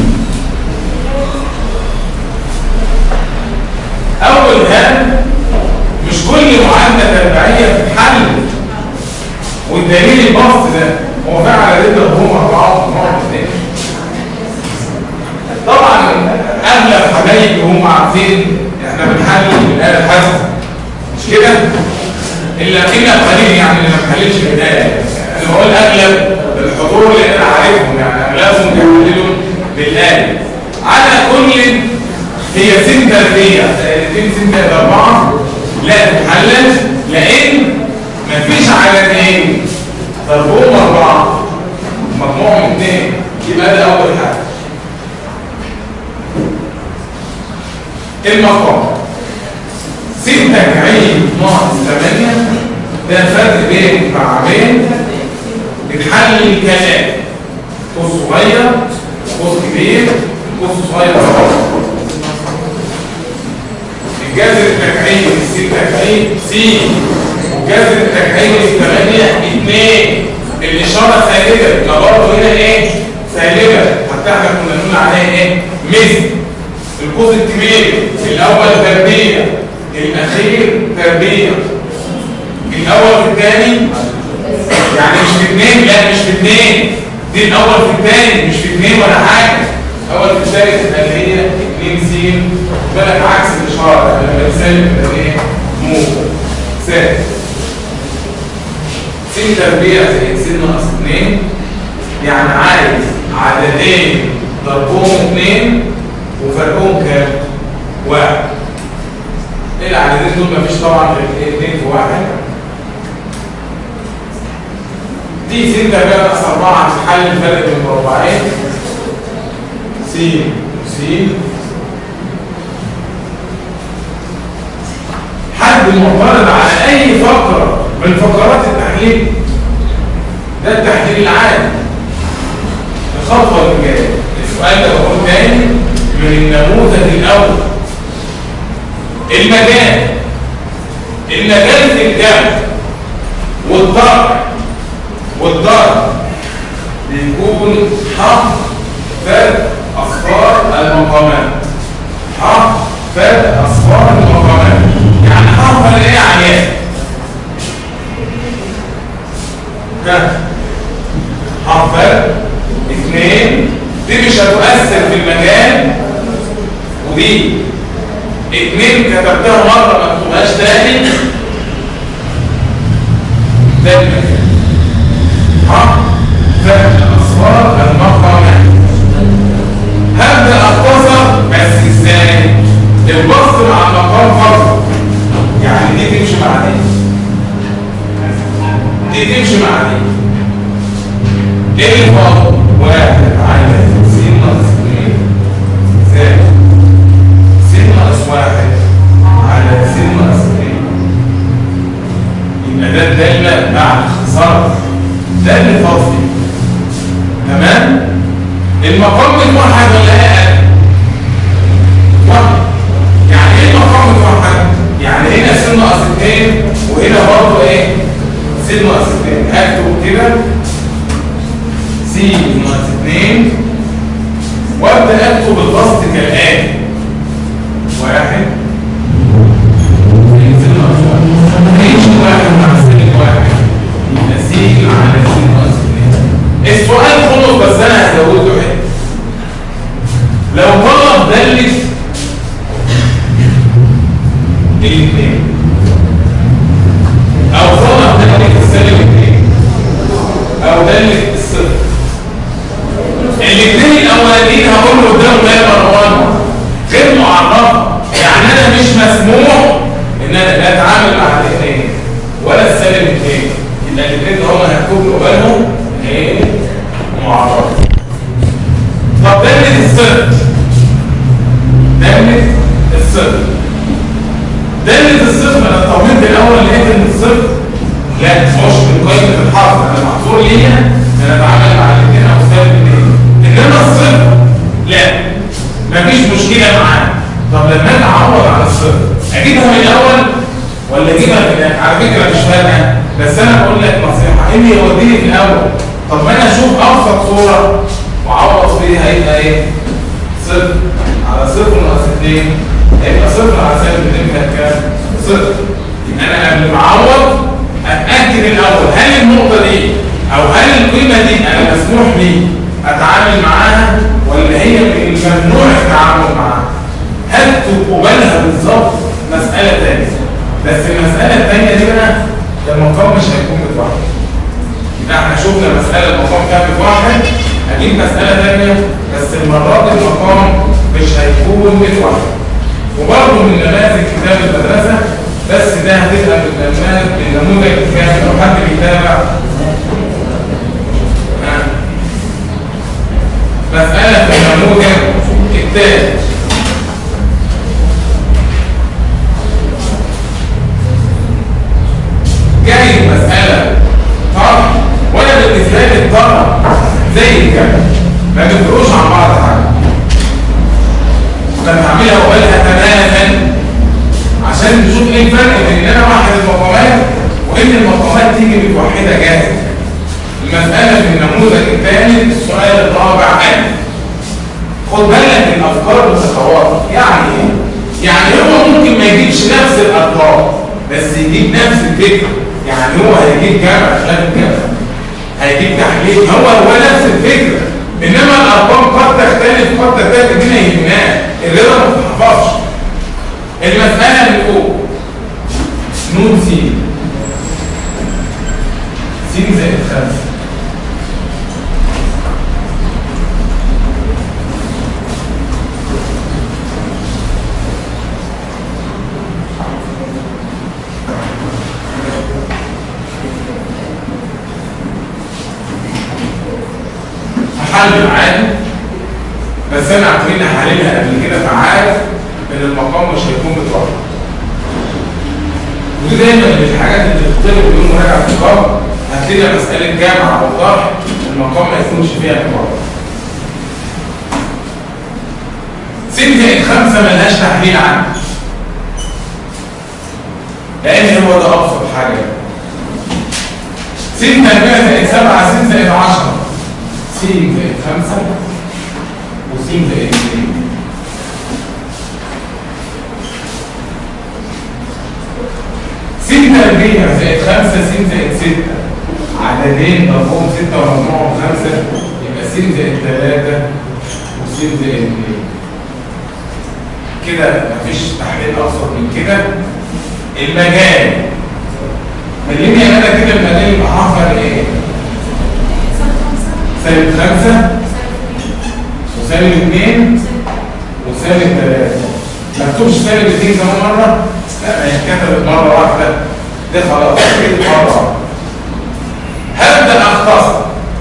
اول حاجه مش كل معادله تبعيه بتتحل والدليل البسط ده هو فعلا رد هم اربعه ونقعد اثنين طبعا اغلب حبايبي هم عارفين احنا بنحلل بالاله الحاسبه مش كده الا الا قليل يعني اللي ما بنحللش بالاله انا بقول اغلب الحضور لان انا عارفهم يعني اغلبهم بيحللوا بالاله على كل هي سن تربيه الاثنين سن تربيه اربعه لا تتحلل لان مفيش عددين ضربهم اربعه مجموعهم اثنين يبقى ده اول حاجه المقام ستة عين ناقص ثمانية ده فرق بين مكعبين بتحلل الكلام قوس صغير قوس كبير قوس صغير الجذر التكعيب السين تكعيب سين والجذر التكعيب الثمانية اثنين الإشارة سالبة يبقى برضه هنا ايه؟ سالبة حتى احنا كنا نقول عليها ايه؟ مثل القوس الكبير الاول تربيه الاخير تربيه الاول في الثاني يعني مش في اثنين لا مش في اثنين دي الاول في الثاني مش في اثنين ولا حاجه الاول في الثالث اللي هي 2 س بالك عكس الاشاره لما يسالب يبقى ايه موجب سالب س تربيه زي س ناقص 2 يعني عايز عددين ضربهم 2 وفرقهم كام؟ واحد ايه العددين دول مفيش طبعا غير اثنين في واحد دي ستة بقى ناقص أربعة هتحل الفرق بين مربعين س س حد معترض على أي فقرة من فقرات التحليل ده التحليل العادي الخطوة اللي جاية السؤال ده بقول تاني من النموذج الأول المجال المجال في الجمع والضرب والضرب بيكون حق فرق أصفار المقامات حق فرق أصفار المقامات يعني حق فرق ايه عيان كم حق فرق اثنين دي مش هتؤثر في المكان ودي اتنين كتبتها مرة ما تكتبهاش تاني ده المكان ها فرق أصفار المقامات هبدأ أختصر بس ازاي البسط مع المقام فرق يعني دي تمشي مع دي دي تمشي مع دي ايه الفرق واحد على س ناقص اثنين زائد س ناقص واحد على س ناقص اثنين يبقى ده الدالة مع الاختصار ده اللي فاضي تمام المقام الموحد ولا ايه واحد يعني ايه المقام الموحد يعني هنا س ناقص اثنين وهنا برضه ايه س ناقص اثنين هكتب كده س ناقص 2 وابدا اكتب البسط كالاتي واحد س ناقص واحد ايش واحد مع س واحد يبقى س على س ناقص 2 السؤال خلص بس انا هزود له حته لو طلب دلت ليا ان انا اتعامل مع الاثنين او سالب الاثنين انما الصفر لا مفيش مشكله معاه طب لما اجي اعوض على الصفر اجيبها من الاول ولا اجيبها من الاخر على فكره مش فارقه بس انا بقول لك نصيحه ايه اللي يوديني في الاول طب ما انا اشوف ابسط صوره واعوض فيها هيبقى ايه صفر على صفر ناقص 2 هيبقى صفر على سالب 2 كام كام صفر يبقى انا قبل ما اعوض اتاكد الاول هل النقطه دي او هل القيمه دي انا مسموح لي اتعامل معاها ولا هي من الممنوع التعامل معاها هل تقبلها بالظبط مساله ثانيه بس المساله الثانيه دي بقى المقام مش هيكون متوحد يبقى احنا شفنا مساله المقام كان متوحد اجيب مساله ثانيه بس المره دي المقام مش هيكون متوحد وبرضه من نماذج كتاب المدرسه بس ده هتبقى بالنماذج بالنموذج الكامل لو حد بيتابع ها. مسألة النموذج الثالث جاي مسألة طرح وانا بالنسبة لي الطرح زي الجبل ما بيفرقوش عن بعض حاجة لما اعملها واقولها تماما عشان نشوف ايه الفرق بين ان انا واحد المقامات وان المقامات تيجي متوحده جاهزه المساله في النموذج الثاني السؤال الرابع الف خد بالك الافكار متخوفه يعني ايه يعني هو ممكن ما يجيبش نفس الارقام بس يجيب نفس الفكره يعني هو هيجيب جمع خلاف الجمع هيجيب تحليل هو هو نفس الفكره انما الارقام قد تختلف قد تختلف دي ما يهمناش الرضا ما بتتحفظش المسألة بتقول نون سين سين زائد خمسة هحلل عادي بس انا عارفين هحللها قبل كده فعارف ان المقام مش هيكون متوقع ودي دايما من الحاجات اللي بتختلف بدون مراجعه المقام هتلاقي مساله جامعه او طرح المقام ما يكونش فيها متوقع سين زائد خمسه ملهاش تحليل عنه لان هو ده ابسط حاجه سين تربيع زائد سبعه سين زائد 10 سين زائد خمسه وسين زائد 2 سين تربيع زائد خمسة سين زائد ستة عددين مفهوم ستة ومجموعهم خمسة يبقى سين زائد ثلاثة وسين زائد اثنين كده مفيش تحليل أبسط من كده المجال مليني أنا كده المجال يبقى حفر إيه؟ سالب خمسة وسالب اثنين وسالب ثلاثة مكتوبش سالب اثنين كمان مرة لا ما يتكتبت مرة واحدة دي خلاص كده مرة واحدة هبدأ أختصر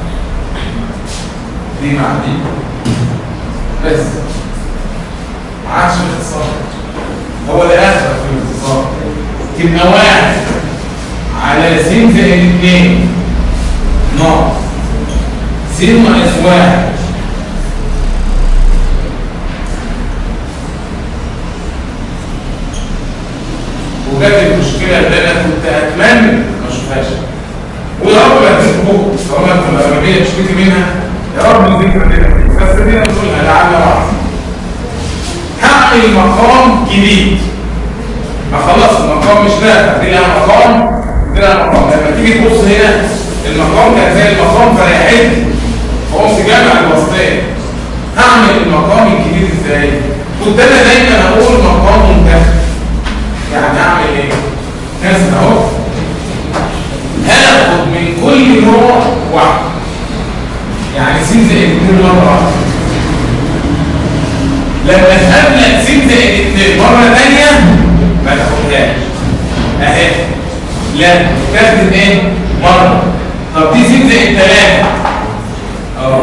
دي مع دي بس ما عادش اختصار هو ده آخر في الاختصار تبقى واحد على س زائد اثنين ناقص س ناقص واحد وجت المشكله اللي انا كنت اتمنى ما اشوفهاش ويا رب ما تشوفوه طالما انتم الاغلبيه تشتكي منها يا رب الذكرى دي بس دي نقولها لعل واحد هعمل مقام جديد ما خلاص المقام مش نافع دي لها مقام دي لها مقام لما تيجي تبص هنا المقام كان زي المقام فريحتني فقمت جامع الوسطين هعمل المقام الجديد ازاي؟ كنت انا دايما اقول مقام منتخب يعني اعمل ايه كسر اهو هاخد من كل نوع واحد يعني س زائد 2 مره واحده لما تقابلك س زائد 2 مره ثانيه ما تاخدهاش اهي لا تاخد ايه مره طب دي س زائد 3 اه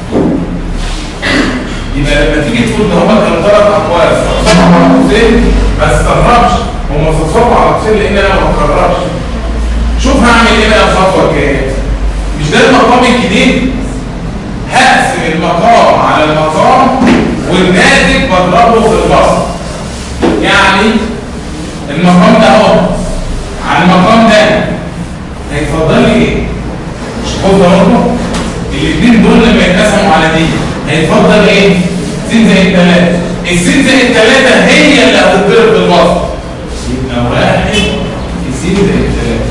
يبقى لما تيجي تقول ده هما كانوا ثلاث اقوال ما تستغربش هم استصوبوا على القوسين لان انا ما بكررش شوف هعمل ايه بقى الخطوه الجايه مش ده المقام الجديد هقسم المقام على المقام والناتج بضربه في البسط يعني المقام ده اهو على المقام ده هيتفضل لي ايه؟ مش خد برضه الاثنين دول لما يتقسموا على دي هيتفضل ايه؟ س زائد 3 الس زائد 3 هي اللي هتتضرب بالوسط يبقى واحد في س زائد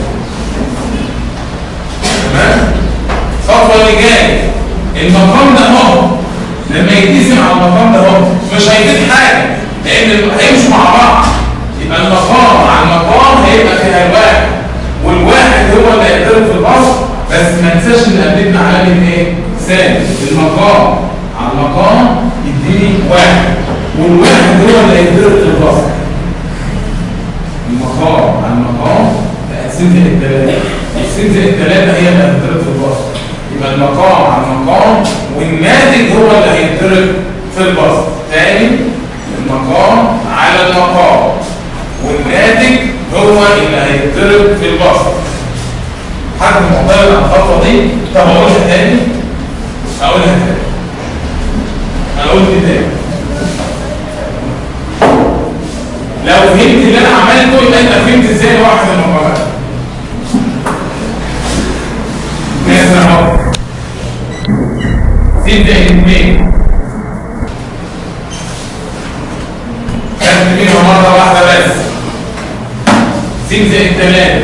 3 تمام؟ الخطوه اللي جايه المقام ده اهو لما يتقسم على المقام ده اهو مش هيزيد حاجه لان هيمشوا مع بعض يبقى المقام على المقام هيبقى فيها الواحد والواحد هو اللي هيتضرب في البسط بس ما ننساش ان قابلنا علامه ايه؟ سالب المقام على المقام يديني واحد والواحد هو اللي هيتضرب في البسط المقام على المقام بقت س زائد 3 الس زائد 3 هي اللي هتتضرب في البسط يبقى المقام على المقام والناتج هو اللي هيتضرب في البسط تاني المقام على المقام والناتج هو اللي هيتضرب في البسط حد معترض على الخطوه دي طب اقولها تاني اقولها تاني انا قلت تاني لو فهمت اللي انا عملته يبقى انت فهمت ازاي واحد المقامات مثلا اهو س زائد 2 خدت منها مره واحده بس س زائد 3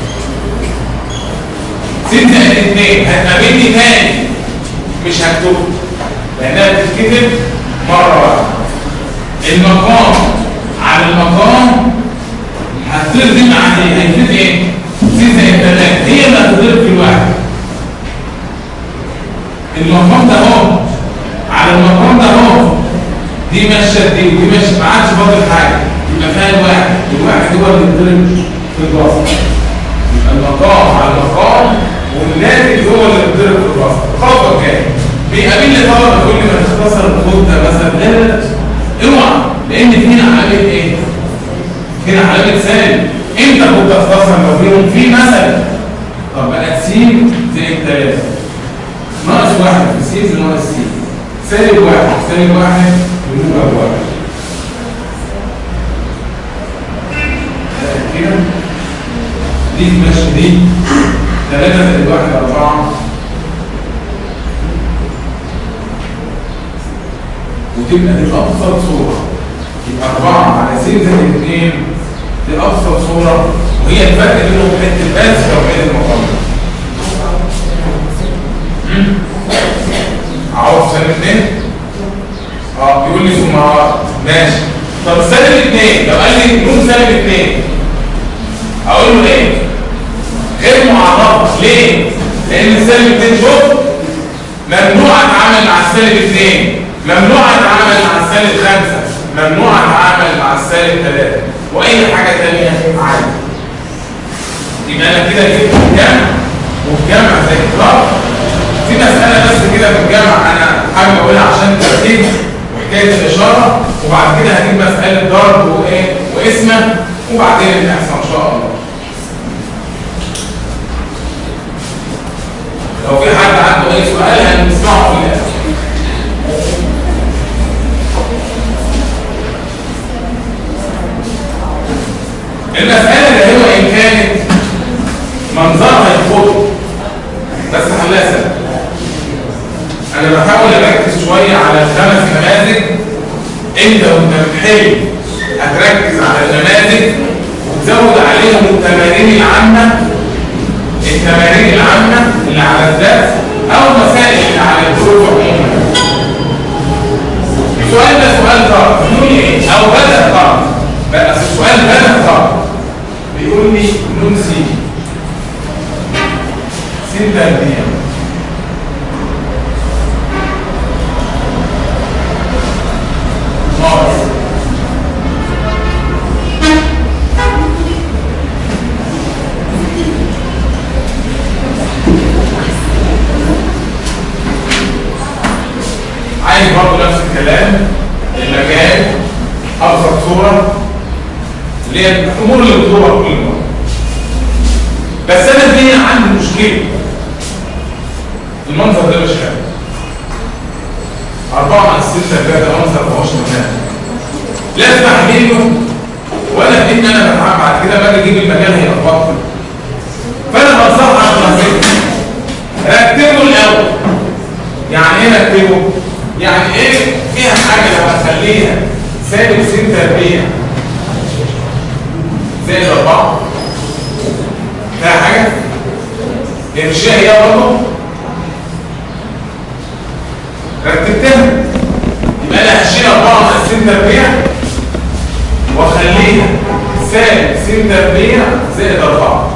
س زائد 2 هتقابلني تاني مش هكتبها لانها بتتكتب مره واحده المقام على المقام هتصير دي معناها هيفيد ايه؟ س زائد 3 هي اللي هتضرب في الواحد المقام ده اهو على المقام ده اهو دي ماشيه دي ودي ماشيه ما عادش فاضل حاجه يبقى فيها الواحد الواحد هو اللي بيتضرب في الوسط يبقى المقام على المقام والناتج هو اللي بيتضرب في الوسط الخطوه الجايه بيقابلني طبعا كل ما تختصر الخط ده مثلا لا لا لا اوعى لان في هنا علامه ايه؟ هنا علامه سالب امتى كنت تختصر لو فيهم في مثلا طب بقت س زائد 3 ناقص واحد في س ناقص س سالب واحد سالب واحد بموجب واحد كده دي تمشي دي 3 زائد واحد 4 وتبقى دي ابسط صوره يبقى 4 على س زائد 2 دي ابسط صوره وهي الفرق بينهم حته بس لو بين المقام عاوز سالب 2 اه بيقول لي ثم ماشي طب سالب 2 لو قال لي نون سالب 2 اقول له ايه غير معرضه ليه لان السالب 2 شوف ممنوع اتعامل مع السالب 2 ممنوع اتعامل مع السالب 5 ممنوع اتعامل مع السالب 3 واي حاجه ثانيه عادي يبقى انا كده جبت الجمع والجمع زي اطلاق في مساله بس كده في الجمع انا حابب اقولها عشان ترتيب وحكايه الاشاره وبعد كده هجيب مساله ضرب وايه واسمه وبعدين الاحصاء ان شاء الله لو في حد عنده اي سؤال هنسمعه في الاخر المسألة اللي هو إن كانت منظرها يخوض بس حلها سهل أنا بحاول أركز شوية على الخمس نماذج أنت وأنت بتحل هتركز على النماذج وتزود عليهم التمارين العامة التمارين العامة اللي على الدرس أو مسائل اللي على الدروس عموما السؤال ده سؤال ضرب بيقول لي إيه؟ أو بدأ ضرب بس السؤال بدأ ضرب بيقول لي نون سي سين تربيع ناقص عايز برضه نفس الكلام المكان ابسط صوره اللي هي الامور اللي بتدور كل مره بس انا في عندي مشكله المنظر ده مش حلو أربعة على الستة كده منظر ماهوش تمام لازم أحمله ولا إن أنا بتعب بعد كده باجي أجيب المكان هيلخبطني فأنا بنصحك نصيحة رتبه الأول يعني إيه رتبه؟ يعني إيه فيها حاجة لو هتخليها سالب س تربيع زائد أربعة فيها حاجة؟ يمشيها هي برضه رتبتها يبقى انا هشيل 4 ناقص س تربيع واخليها سالب س تربيع زائد 4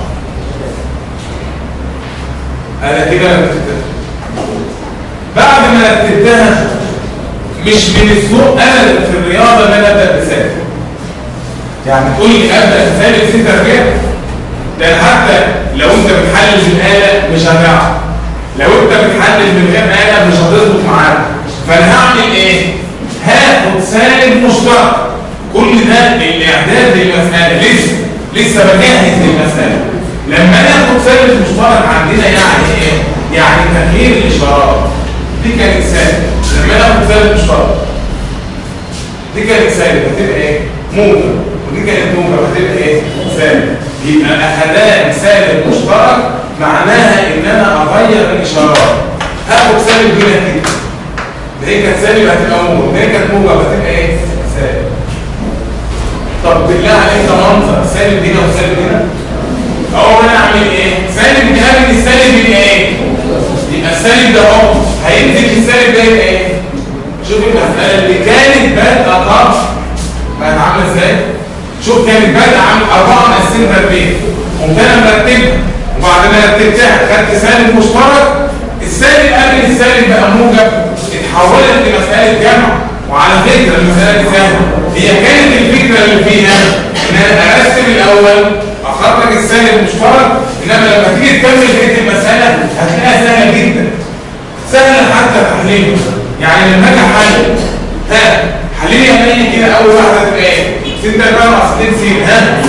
انا كده رتبتها بعد ما رتبتها مش من السوق انا في الرياضه ان انا ابدا بسالب يعني تقول لي ابدا بسالب س تربيع ده أنا حتى لو انت بتحلل بالاله مش هتعرف لو انت بتحلل من غير آلة مش هتظبط معاك فانا هعمل ايه هاخد سالب مشترك كل ده الاعداد للمسألة لسه لسه بجهز للمسألة لما ناخد سالب مشترك عندنا يعني ايه يعني تغيير الاشارات دي كانت سالب لما ناخد سالب مشترك دي كانت سالب هتبقى ايه موجب ودي كانت موجب هتبقى ايه سالب يبقى اخدان سالب مشترك معناها ان انا اغير الاشارات هاخد سالب هنا كده ده هي كانت سالب هتبقى موجب ده هي كانت موجب هتبقى ايه سالب طب بالله عليك منظر سالب هنا وسالب هنا اول انا اعمل ايه سالب بيقابل السالب يبقى ايه يبقى السالب ده اهو هينزل السالب ده يبقى ايه شوف المساله اللي كانت بادئه طرف بقت عامله ازاي شوف كانت بادئه عامله 4 ناقصين تربيه قمت انا مرتبها وبعد ما رتبتها خدت سالب مشترك السالب قبل السالب بقى موجب اتحولت لمساله جمع وعلى فكره المساله دي سهله هي كانت الفكره اللي فيها ان انا ارسم الاول اخرج السالب المشترك انما لما تيجي تكمل بقيه المساله هتلاقيها سهله جدا سهله حتى تحليلها يعني لما اجي احلل ها حللي يا مالي كده اول واحده تبقى ايه 6 بقى ناقص 2 س ها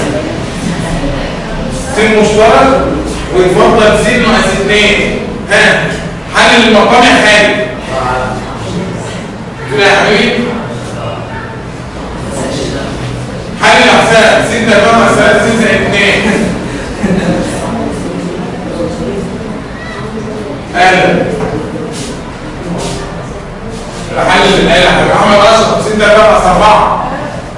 س مشترك ويفضل س ناقص 2 ها حل المقام يا خالد كده يا حبيبي حل الاحسان 6 بقى ناقص 3 س زائد 2 اهلا حل الآلة حبيبي محمد أشرف 6 بقى ناقص 4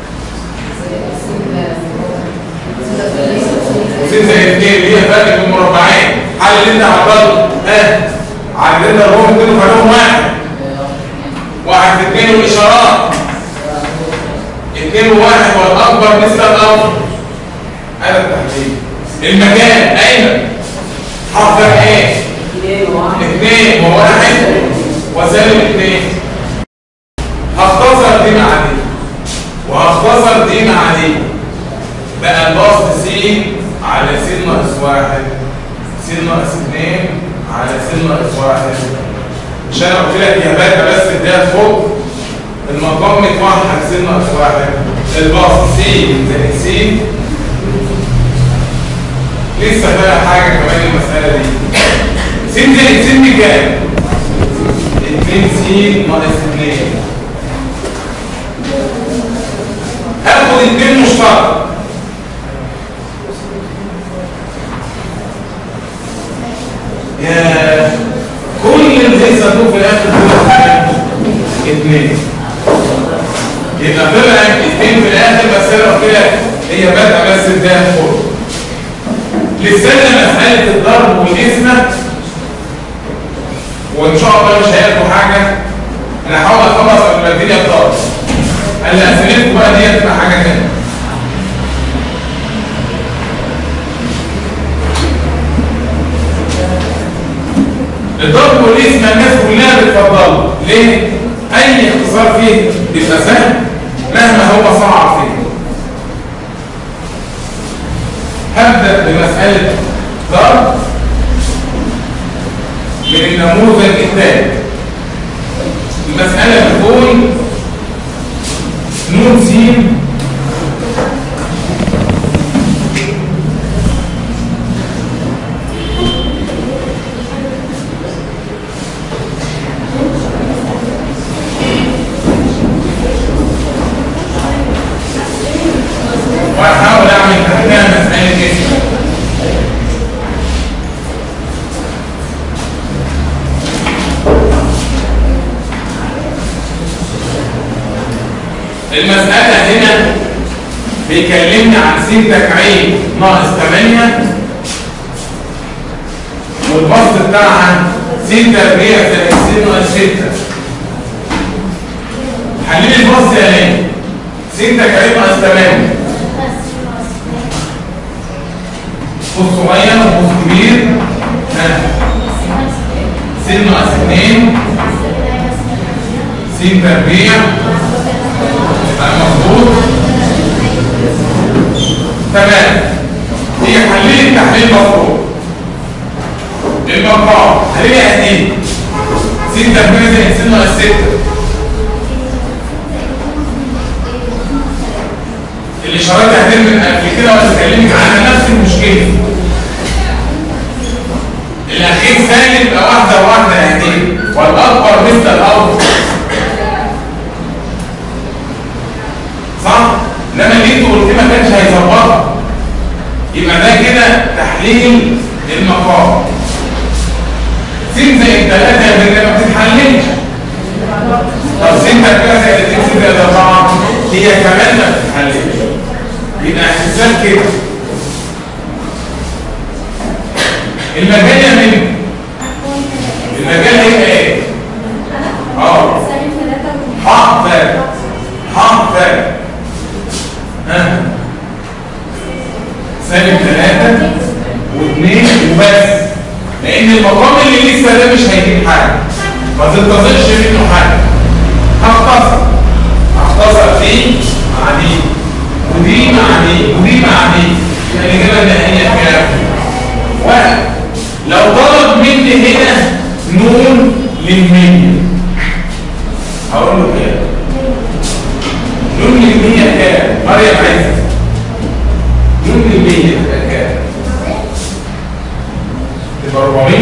وسين زي الاثنين اللي هي فرق بين المربعين حل اللي انت عطل ها عدلنا الروم اديله فرقهم واحد واحد في اثنين والاشارات اثنين وواحد والاكبر مثل الامر هذا التحليل المكان اين حرف ايه اثنين وواحد وسالب اثنين هختصر دي مع دي وهختصر دي مع دي بقى البسط س على س ناقص واحد س ناقص اتنين على س ناقص واحد مش انا قلت لك يا باشا بس اديها فوق المقام متوحد س ناقص واحد البسط س زائد س لسه فيها حاجه كمان المساله دي س زائد س بكام؟ 2 س ناقص 2 هاخد 2 مشترك يا كل اللي هيصدقوا في الاخر طلع اثنين يبقى طلع اثنين في الاخر بس انا قلت لك هي بادئه بس بدايه فوق لسنا مساله الضرب والقسمه وان شاء الله مش هياخدوا حاجه انا هحاول اخلص قبل ما الدنيا تطار قال لي اسئلتكم بقى دي هتبقى حاجه ثانيه الضرب والاسم الناس كلها بتفضله ليه؟ اي اختصار فيه بيبقى سهل مهما هو صعب فيه هبدأ بمسألة ضرب من النموذج التالي المسألة بتقول نون سين المسألة هنا بيكلمنا عن س تكعيب ناقص 8 والبسط بتاعها س تربيع زائد س ناقص 6 حلل البسط يا ليه س تكعيب ناقص 8 قوس صغير وقوس كبير ها س ناقص 2 س تربيع يبقى مظبوط تمام هي حللت تحليل مفروض المقام حللها قد ايه؟ 6 تربيع زائد س ناقص 6 الاشارات هترمي من قبل كده وانا بكلمك عنها نفس المشكله الاخير سالب يبقى واحده وواحده هاتين والاكبر مثل الاوسط صح انما اللي انتوا قلت ما كانش هيظبطها يبقى ده كده تحليل المقام س زائد 3 يا بنت ما بتتحللش طب س تربيع زائد 2 س زائد 4 هي كمان ما بتتحللش يبقى حساب كده المجال يا مني المجال هيبقى ايه؟ اه حق فارق حق فارق ها سالب ثلاثة واثنين وبس لأن المقام اللي لسه ده مش هيجيب حاجة ما تنتظرش منه حاجة هختصر هختصر دي مع دي ودي مع دي ودي مع دي الإجابة النهائية كام؟ واحد لو طلب مني هنا نون للمية هقول له كام؟ نون للمية كام؟ مريم عايزة نون للمية تبقى كام؟ تبقى 400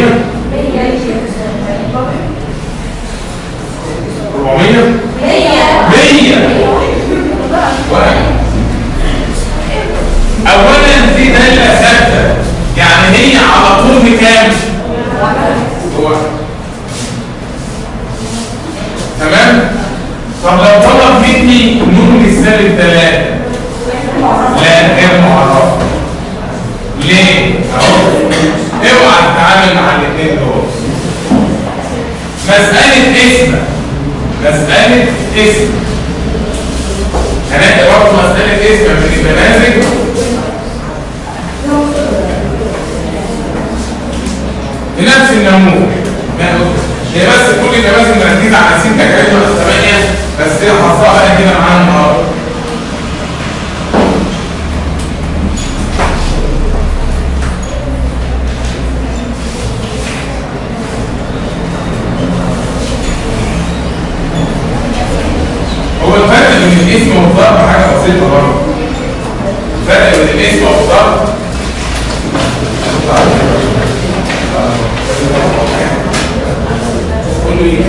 400 100 واحد اولا دي داله ثابته يعني هي على طول بكام هو تمام طب لو طلب مني نون للسالب 3 لا غير معرفه ليه اهو اوعى تتعامل مع الاثنين دول مساله اسم مساله اسم هنلاقي برضه مساله اسم من النماذج بنفس النموذج هي بس كل النماذج مركزه على س تكعيب ناقص 8 بس هي حافظها بقى كده معانا النهارده هو الفرق بين الاسم والضرب حاجه بسيطه برضه الفرق بين الاسم والضرب قولوا ايه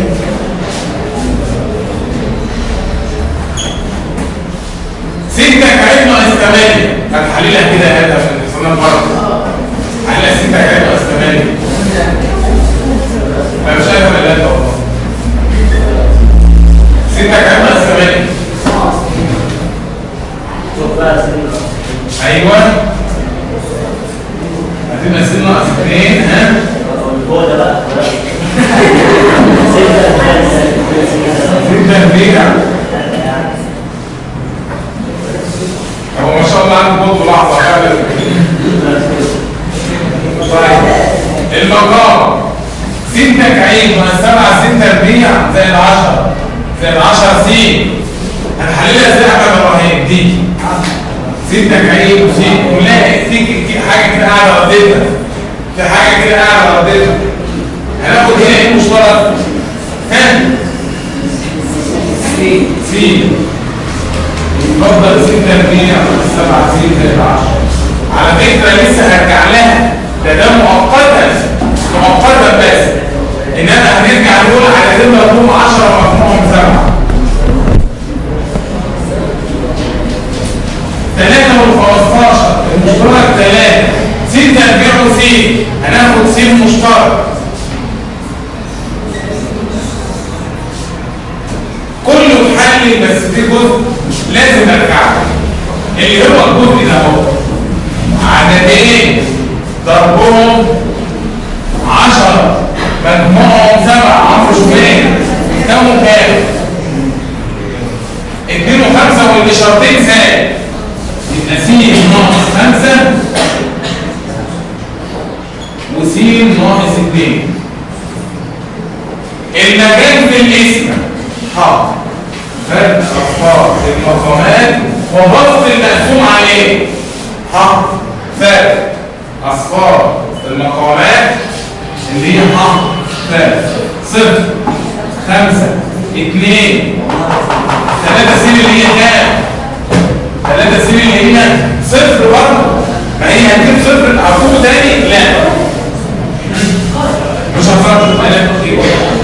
ستة كعيب ناقص 8 هتحللها كده يا هذا عشان نصنف بره حللها ستة كعيب ناقص 8 انا مش عارف ولا لا والله ستة كعيب ناقص 8 ايوه هتبقى س ناقص 2 ها ستة كبيرة هو ما شاء الله عنده برضه لحظة فعلا طيب المقام ستة كعيب ناقص سبعة ستة ربيع زائد 10 زائد 10 س هنحللها ازاي يا احمد ابراهيم دي ستة كعيب وس كلها في في حاجة كده قاعدة ردتها في حاجة كده قاعدة ردتها هناخد هنا ايه مشترك؟ ها؟ سي نفضل ستة ربيع سبعة س زائد 10 على فكرة لسه هرجع لها ده ده مؤقتا مؤقتا بس انما هنرجع نقول على دول مفهوم 10 ومفهوم 7 3 وال15 المشترك 3 6 ارجعوا س هناخد س مشترك كله اتحلل بس في جزء لازم ارجع اللي هو الجزء ده اهو عددين ضربهم 10 مجموعهم 7 عفوا شمال يساووا كام؟ 2 و5 والاشارتين زائد يبقى س ناقص 5 وس ناقص 2 المكان في الاسم ح فرق اصفار المقامات وبسط المقسوم عليه ح فرق اصفار المقامات اللي هي ح فرق صفر خمسة اتنين ثلاثة سين اللي هي كام؟ ثلاثة سين اللي هي صفر برضه ما هي هتجيب صفر تعرفوه تاني؟ لا مش هفرق انا كتير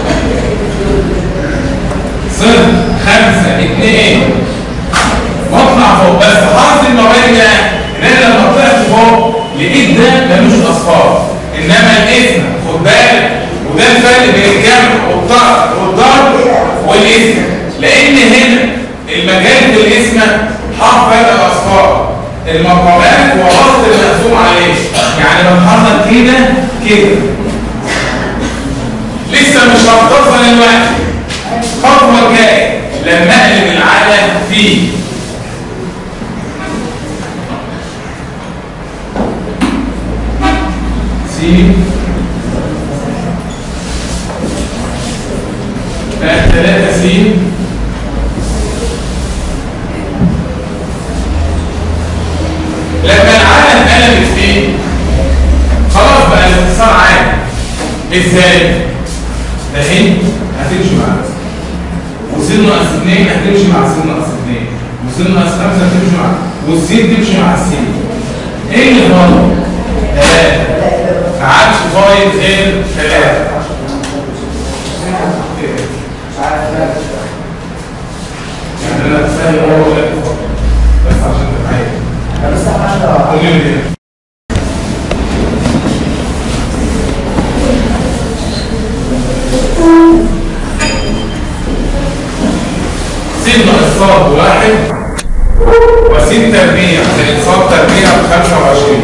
صفر خمسة اتنين واطلع فوق بس حاصل الموارد ده ان انا لما طلعت فوق لقيت ده ملوش اصفار انما الاسم خد بالك وده الفرق بين الجمع والطرح والضرب والاسم لان هنا المجال في الاسم حرف فرق الاصفار المقامات ووسط المقسوم عليه يعني بنحضر كده كده لسه مش هتوصل الوقت خطوه جايه لما اقلب العالم فيه سي بقى ثلاثة سي لما العالم قلبت فيه خلاص بقى الاختصار عادي ازاي؟ ده هي هتمشي معاك وسين ناقص اثنين هتمشي مع سين ناقص اثنين وسين ناقص خمسة هتمشي مع والسين تمشي مع السين ايه اللي غلط؟ ثلاثة ما عادش فايض غير ثلاثة يعني انا سهل هو ولا بس عشان تبقى قولي لي كده. سين ناقص صاد واحد وسين تربيع زائد صاد تربيع ب 25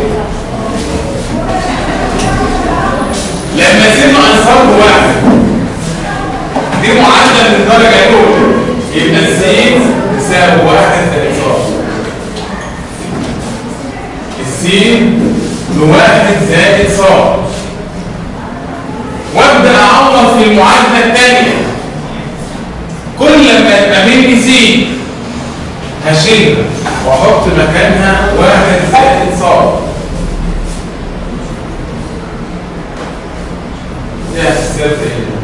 لما سين ناقص صاد واحد دي معادله من الدرجه الاولى يبقى السين تساوي واحد زائد صاد السين بواحد زائد صاد وابدا اعوض في المعادله الثانيه كل لما يبقى مني سين هشيلها واحط مكانها واحد زائد صاد يا سيادة ايه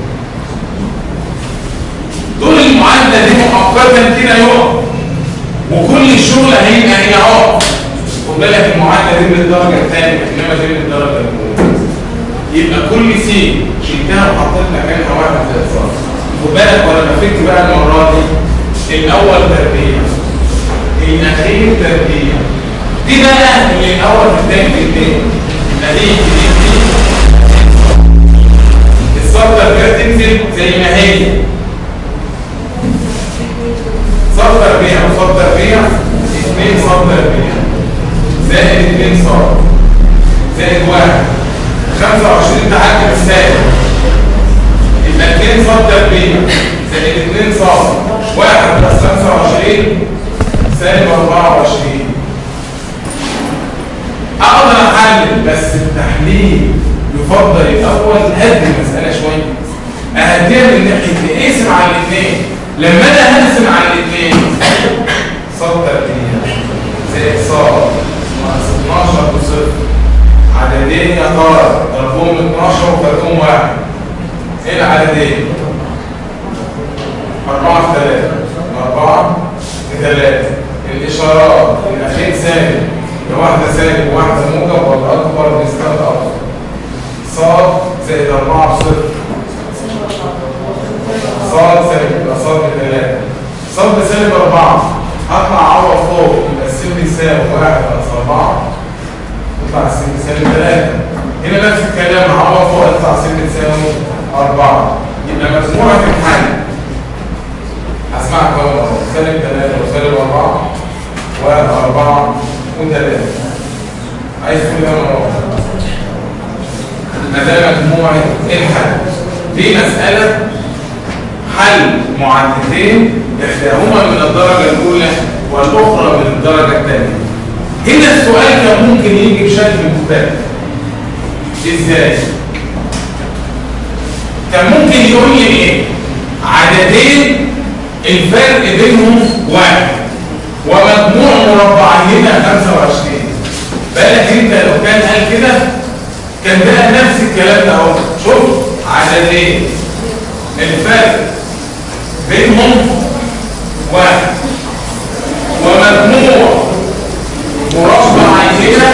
طول المعادلة دي مؤقتا كده يقف وكل الشغل هيبقى هي اهو خد بالك المعادلة دي من الدرجة الثانية انما دي من الدرجة الأولى يبقى كل سين شلتها وحطيت مكانها واحد زائد صاد خد بالك وانا بفك بقى المره دي الاول تربيه الاخير تربيه دي بقى اللي الاول في الثاني في الثاني ادي دي دي الصفر كده تنزل زي ما هي صف تربيه وصف تربيه اثنين صف تربيه زائد اثنين صف زائد واحد 25 تعدي بالسالب يبقى 2 صاد تربيع زائد 2 صاد 1 بلس 25 سالب 24 اقدر احلل بس التحليل يفضل الاول هدي المساله شويه اهديها من ناحيه اقسم على الاثنين لما انا هقسم على الاثنين صاد تربيع زائد صاد ناقص 12 بصفر عددين يا ترى ضربهم 12 وفرقهم واحد ايه العددين أربعة في ثلاثة أربعة في ثلاثة الإشارات الأخير سالب واحدة سالب وواحدة موجب ولا أكبر نسبة أكبر صاد زائد أربعة بصفر صاد سالب يبقى صاد بثلاثة صاد بسالب أربعة هطلع أعوض فوق يبقى السين بيساوي واحد ناقص أربعة يطلع السين بيساوي ثلاثة هنا نفس الكلام هعوض فوق يطلع السين بيساوي أربعة يبقى مجموعة في الحل هسمعك أهو سالب ثلاثة وسالب أربعة وأربعة وثلاثة عايز تقول كام مرة؟ ما ده مجموعة الحل دي مسألة حل معادلتين إحداهما من الدرجة الأولى والأخرى من الدرجة الثانية هنا السؤال كان ممكن يجي بشكل مختلف ازاي؟ كان ممكن يقول لي ايه؟ عددين الفرق بينهم واحد ومجموع مربعيهما 25 بالك انت لو كان قال كده كان بقى نفس الكلام ده اهو شوف عددين الفرق بينهم واحد ومجموع مربعيهما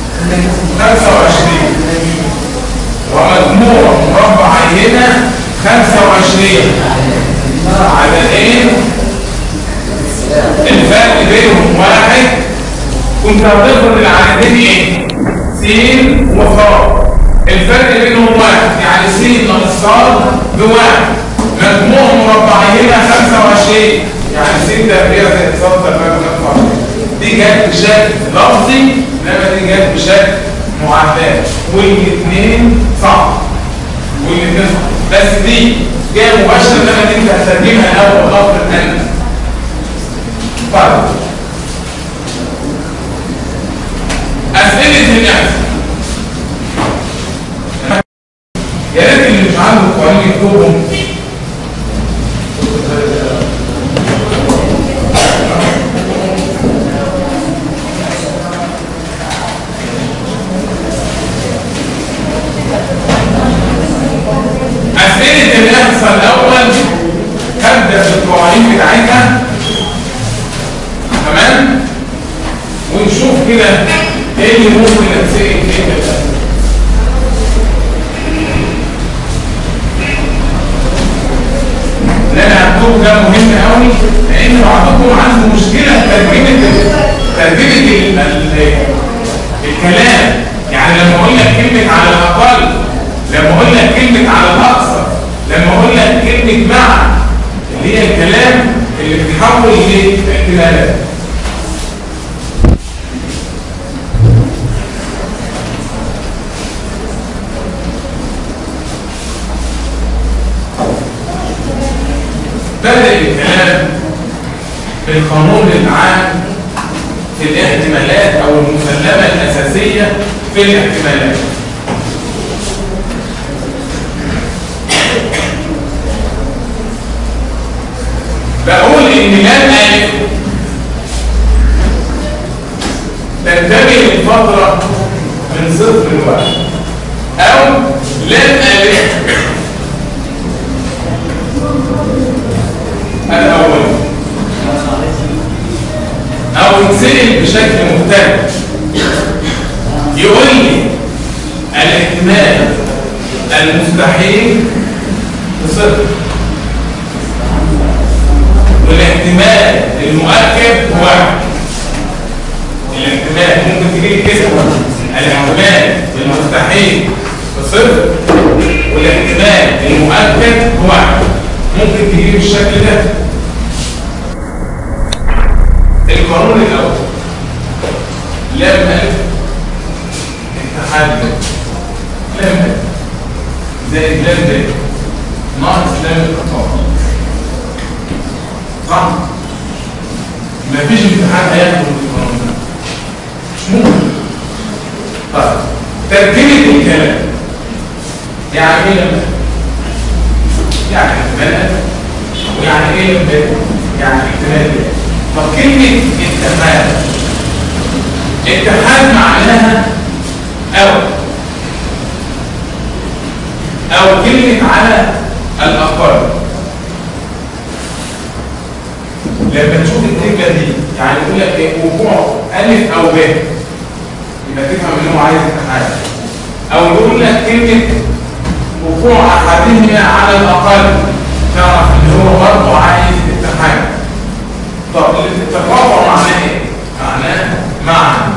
25 ومجموع مربعيهما 25 عددين الفرق بينهم واحد كنت هتفرض العددين ايه؟ س وص الفرق بينهم واحد يعني س ناقص ص بواحد مجموع مربعيهما 25 يعني س تربيع زائد ص تربيع 25 دي جت بشكل لفظي انما دي جت بشكل معدات والاثنين صح والاثنين صح بس دي جايه مباشره انما دي انت هتترجمها الاول لفظ الان طيب اسئله الناس يا ريت اللي مش عنده قوانين يكتبهم أسئلة الإحصاء الأول هبدأ بالقوانين بتاعتها تمام ونشوف كده ايه اللي ممكن أتسأل فيه كده اللي انا هكتبه ده مهم قوي لان بعضكم عنده مشكله في ترجمه ترجمه ال- ال- الكلام يعني لما اقول لك كلمه على الاقل لما اقول لك كلمه على الاقصى لما اقول لك كلمه مع اللي هي الكلام اللي بتتحول لاحتمالات بدأ الكلام بالقانون العام في الاحتمالات او المسلمة الاساسية في الاحتمالات بقول ان لام الف تنتمي لفترة من صفر لواحد او لام الف الاول او يتسأل بشكل مختلف يقول لي الاحتمال المستحيل بصفر والاحتمال المؤكد واحد الاحتمال ممكن تجيب كده الاحتمال المستحيل بصفر والاحتمال المؤكد واحد ممكن تجيب الشكل ده القانون الاول لام الف اتحاد لام الف زائد لام ب ناقص لام القطاع صح مفيش امتحان هياخد القانون ده مش ممكن طيب ترجمه الكلام يعني ايه لما يعني احتمال ويعني ايه لما يعني احتمال طب كلمة اتحاد اتحاد معناها او او كلمة على الاقل لما تشوف الكلمة دي يعني يقول لك ايه وقوع الف او ب يبقى تفهم ان هو عايز اتحاد او يقول لك كلمة وقوع احدهما على الاقل تعرف ان هو برضه عايز اتحاد طب التفاضل معناه ايه؟ معناه معنى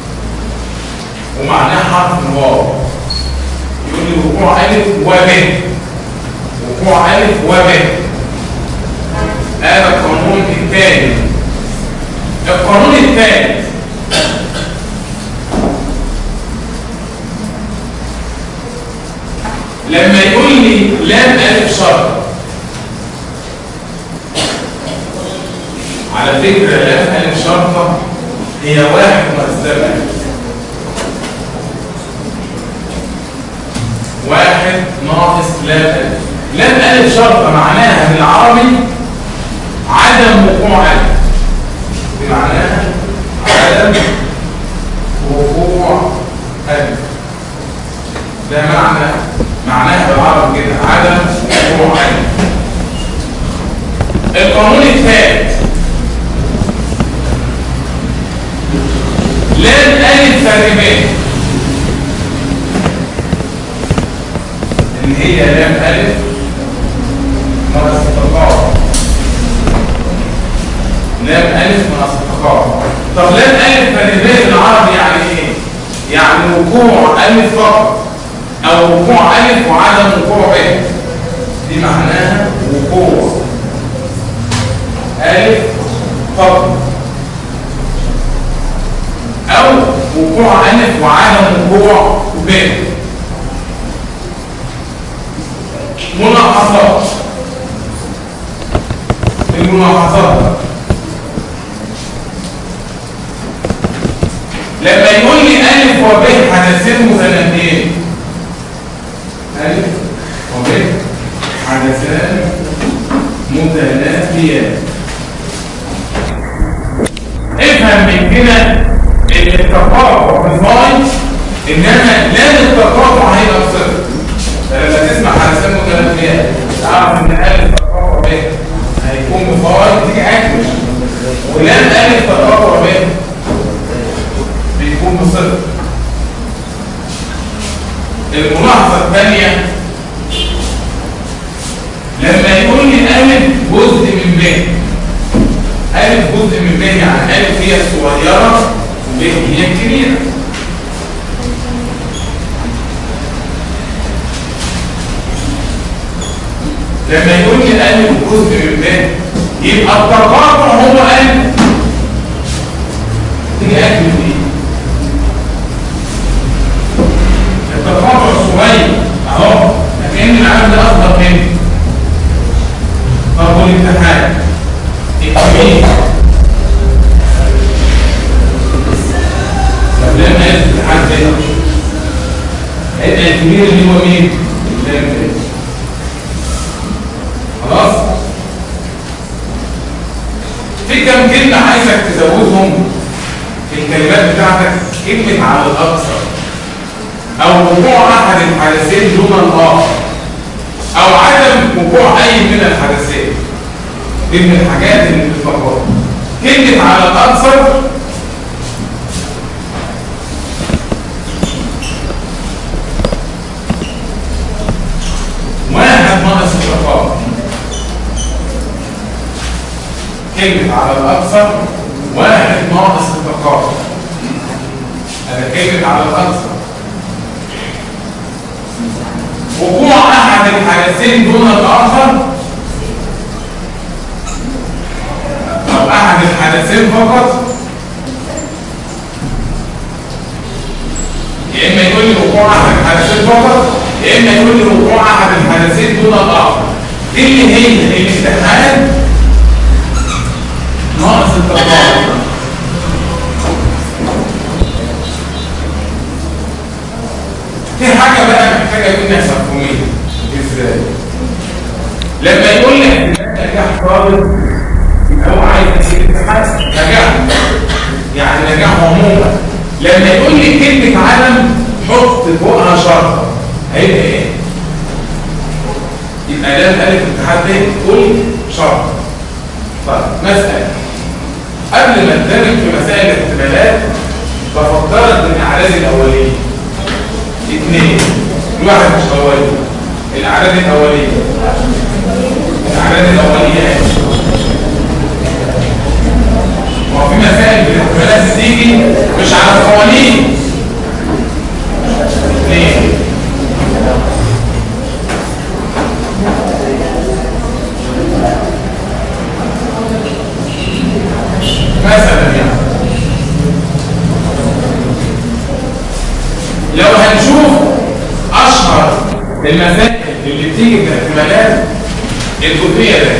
ومعناه حرف الواو يقول لي وقوع الف وب وقوع الف وب هذا القانون الثاني القانون الثالث الثالث لما يقول لي لام ألف شرط على فكرة لام ألف شرطة هي واحد ناقص لام ألف واحد ناقص لام ألف لام ألف شرطة معناها بالعربي عدم وقوع ألف بمعناها عدم وقوع ألف ده معنى معناها بالعربي كده عدم وقوع ألف القانون الثالث لام ألف ترجمات اللي هي لام ألف ناقص التقاطع لام ألف ناقص التقاطع طب لام ألف ترجمات بالعربي يعني إيه؟ يعني وقوع ألف فقط أو وقوع ألف وعدم وقوع ب دي معناها وقوع ألف فقط أو وقوع ألف وعدم وقوع ب ملاحظات الملاحظات لما يقول لي ألف وب حدثين مثنتين ألف وب حدثان متنافيان افهم من كده ان التقاطع بفاين انما لازم التقاطع هيبقى بصفر فلما تسمع حدثان متنافيان تعرف ان الف تقاطع ب هيكون بفاين تيجي عكس ولام الف تقاطع ب بيكون بصفر الملاحظه الثانيه لما يقول لي الف جزء من ب ألف جزء من ب يعني ألف هي الصغيرة وب هي الكبيرة لما يقول لي ألف جزء من ب يبقى التقاطع هو ألف تيجي ألف من إيه؟ التقاطع الصغير أهو لكن العالم ده أصغر منه طب والامتحان الكبير طب لما يثبت حد هيبقى الكبير اللي هو مين؟ اللام ده خلاص؟ في كم كلمة عايزك تزودهم في الكلمات بتاعتك كلمة على الأكثر أو وقوع أحد الحدثين دون الآخر أو عدم وقوع أي من الحدثين دي من الحاجات اللي بتتفقد كلمة على الأكثر واحد ناقص التقاطع كلمة على الأكثر واحد ناقص التقاطع هذا كلمة على الأكثر وقوع أحد الحدثين دون الآخر أو أحد الحدثين فقط يا إما يقول لي وقوع أحد الحدثين فقط يا إما يقول لي وقوع أحد الحدثين دون الآخر دي اللي هي الامتحان ناقص التقاطع في حاجة بقى محتاجة يكون نحسب فهمية ازاي لما يقول لي نجاح طالب يبقى هو عايز يسيب الامتحان نجاح يعني نجاح عموما لما يقول لي كلمة عدم حط فوقها شرطة هيبقى ايه؟ يبقى ده الالف الاتحاد ده تقول شرط طيب مسألة قبل ما ندرج في مسائل الاحتمالات بفكرك بالاعراض الاوليه اثنين الواحد مش اولي الاعراض الاوليه الاعراض الاوليه ما في مسائل بالاحتمالات بتيجي مش على القوانين اثنين مثلا يعني المسائل اللي بتيجي في الاحتمالات الجزئيه ده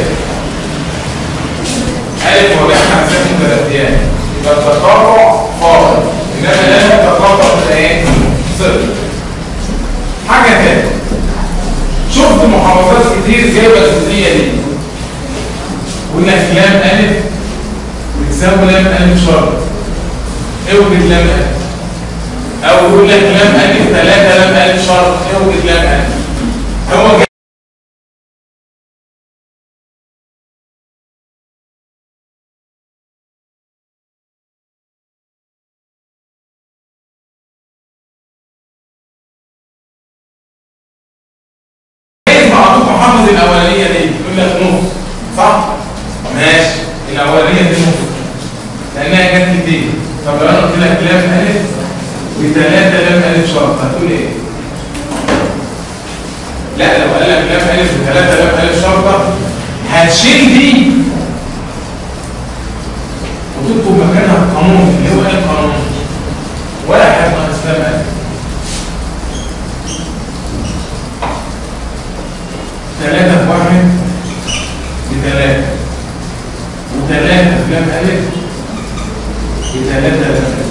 ألف وباء حساب متبديان يبقى التقاطع فاضل إنما لا يتقاطع بالإيه؟ صفر حاجة تانية شفت محافظات كتير جايبة الجزئية دي يقول لك لام ألف بتساوي لام ألف شرط اوجد لام ألف أو يقول لك لام ألف ثلاثة لام ألف شرط اوجد لام ألف هو جاي جايز معطوف محافظ الأولانية دي يقول لك نص صح؟ ماشي الأولانية دي نص لأنها جت كتير طب لو أنا قلت لك لام ألف وثلاثة لام ألف شرط هتقول إيه؟ لا لو قال لك لام ألف وثلاثة لام ألف شرطة هتشيل دي وتكتب مكانها القانون اللي هو إيه القانون؟ واحد ناقص لام ألف ثلاثة في واحد بثلاثة وثلاثة في لام ألف بثلاثة لام ألف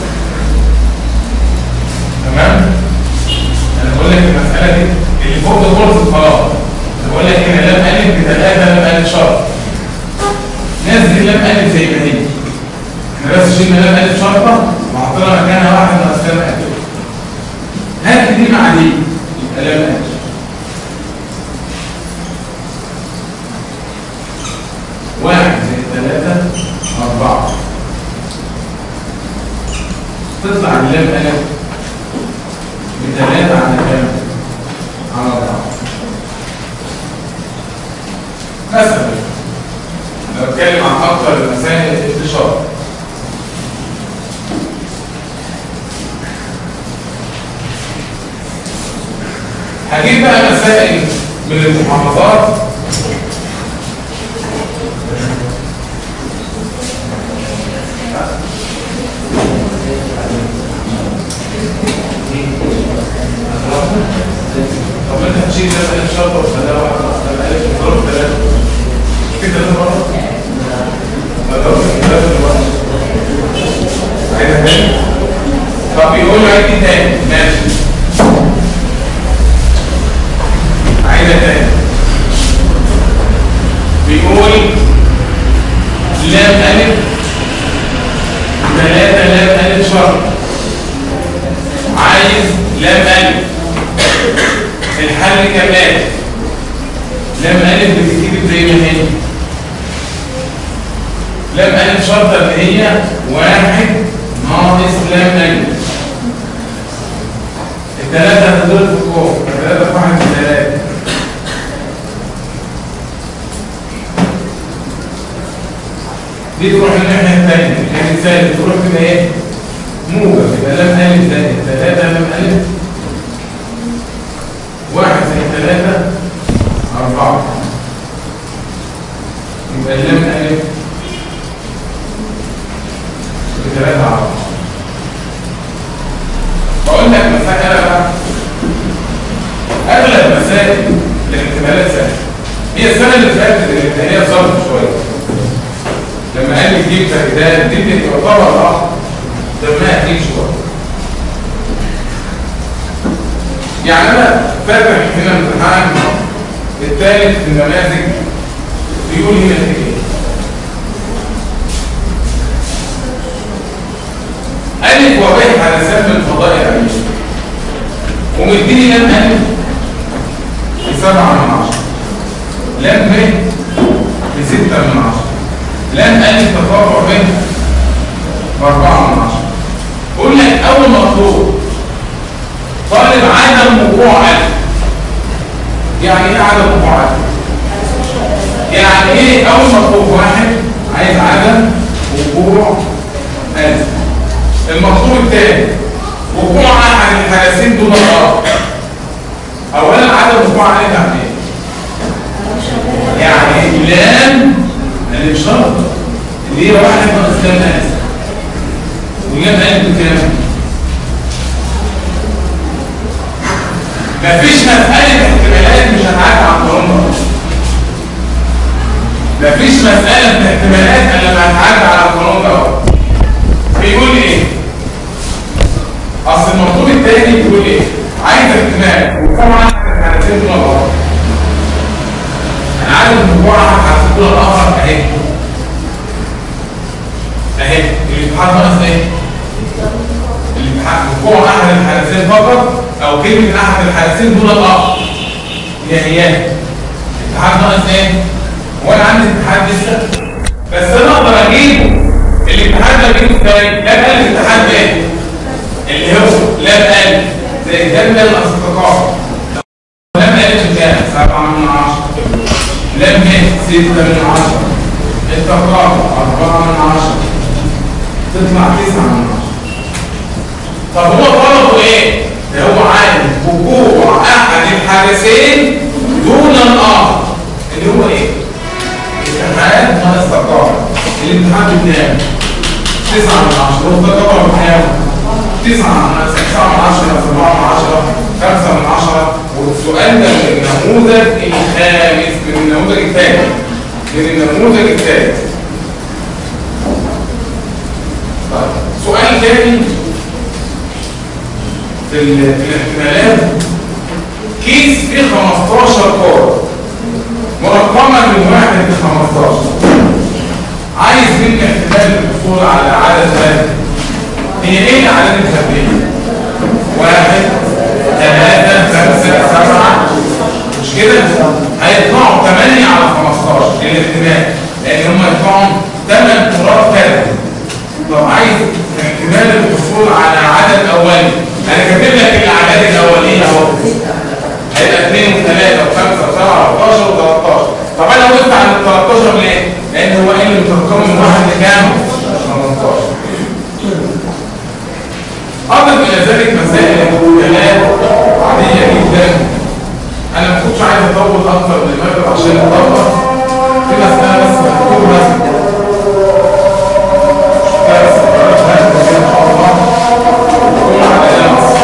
تمام؟ أنا بقول لك المسألة دي اللي فوق ده خلص خلاص أنا بقول لك هنا لام ألف بثلاثة لام ألف شرط نزل لام ألف زي ما هي احنا بس شلنا لام ألف شرطة وحطينا مكانها واحد ناقص لام ألف هات دي مع دي يبقى لام ألف واحد زائد ثلاثة أربعة تطلع اللام ألف بثلاثة على كام؟ على أربعة مثلا لو اتكلم عن أكثر المسائل انتشار هجيب بقى مسائل من المحافظات طب انت هتشيل ده بقى شرطه ولا واحد ولا الف ضرب ثلاثه كده ده مره ضرب ثلاثه مره عايزها تاني طب يقول عايز ايه تاني ماشي عايزها تاني بيقول لام الف ثلاثه لام الف شرط عايز لام الف الحل كمان لام الف بتكتب زي ما هي لام الف شرطه اللي هي واحد ناقص لام الف الثلاثه هتدور في فوق الثلاثه في واحد في ثلاثه دي تروح الناحيه الثانيه يعني الثالث تروح كده ايه موجب يبقى لام الف زائد ثلاثه لام الف واحد زائد ثلاثة أربعة يبقى اللام ألف بثلاثة عشر بقول لك مسألة بقى أغلب مسائل الاحتمالات سهلة هي السنة اللي فاتت الامتحانية صارت شوية لما قال لي تجيب تهديدات دي اللي تعتبر أه دمها تقيل شوية يعني انا فاكر هنا الامتحان الثالث في النماذج بيقول هنا ايه ألف وباء على سهم الفضاء العلمي ومديني لام ألف بسبعة من عشرة لام ب بستة من عشرة لام ألف تفرع ب بأربعة من عشرة بقول لك أول مطلوب طالب عدم وقوع ألف يعني ايه عدم وقوع ألف؟ يعني ايه أول مطلوب واحد عايز عدم وقوع ألف المطلوب الثاني وقوع أحد الحدثين دون الآخر أولا عدم وقوع ألف يعني ايه؟ يعني لام اللي مش شرط اللي هي واحد ناقص لام ألف ولام ألف بكام؟ مفيش مسألة احتمالات هتعدي على القانون ده مفيش مسألة في احتمالات الا لما هتعدي على القانون ده بيقول ايه؟ اصل المطلوب التاني بيقول ايه؟ عايز احتمال وطبعا احنا هنسيب دول الغلط انا عايز الموضوع هنسيب دول الاخر اهي اهي الامتحان ناقص ايه؟ الامتحان وقوع احد الحالتين فقط او كلمه احد الحالتين دون الاخر هي هي الامتحان ناقص ايه؟ هو انا عندي امتحان لسه بس انا اقدر اجيبه الامتحان ده اجيبه ازاي؟ لا بقى الامتحان ده اللي هو لا بقى زي جدول الاصدقاء لم قالت كام؟ سبعة من عشرة لم ستة من عشرة التقاطع أربعة من عشرة تطلع تسعة من عشرة طب هو طلبه ايه؟ ده هو عايز وقوع احد الحارسين دون الاخر اللي هو ايه؟ الامتحان ناقص تقاطع الامتحان بكام؟ تسعة من عشرة والتقاطع بكام؟ تسعة تسعة من عشرة سبعة من عشرة خمسة من عشرة والسؤال ده من النموذج الخامس من النموذج الثاني من النموذج الثالث طيب سؤال ثاني في ال- في الاحتمالات كيس فيه 15 كورة مرقمة من واحد ل 15 عايز منك احتمال الحصول على عدد ثاني هي ايه الاعداد الفرديه واحد ثلاثة خمسة سبعة مش كده هيطلعوا 8 على 15 الاحتمال لان هم يطلعوا 8 كرات كده طب عايز احتمال الحصول على عدد اولي انا كاتب لك الاعداد الاوليه اهو هيبقى 2 و3 و5 و7 و11 و13 طب انا وقفت عند ال 13 ليه؟ لان هو قال لي مترقم من واحد لكام؟ 18 أضف إلى ذلك مسائل الاحتمالات عادية جدا أنا ما كنتش عايز أطول أكتر من المغرب عشان أطول في مسألة بس مكتوب رسم بس إن شاء الله تكون على نفس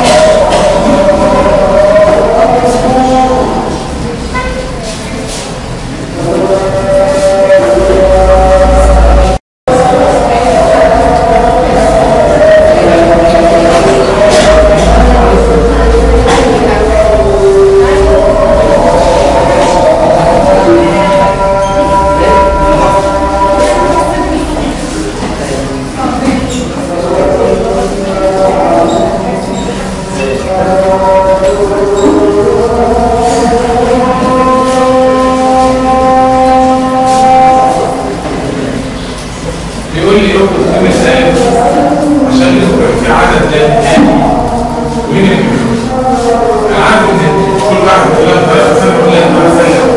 بيقول لي اكتب في مثال عشان يذكر في عدد لا نهائي مين اللي بيقول؟ انا عارف ان كل واحد يقول لك ثلاث سنه يقول لك ثلاث سنه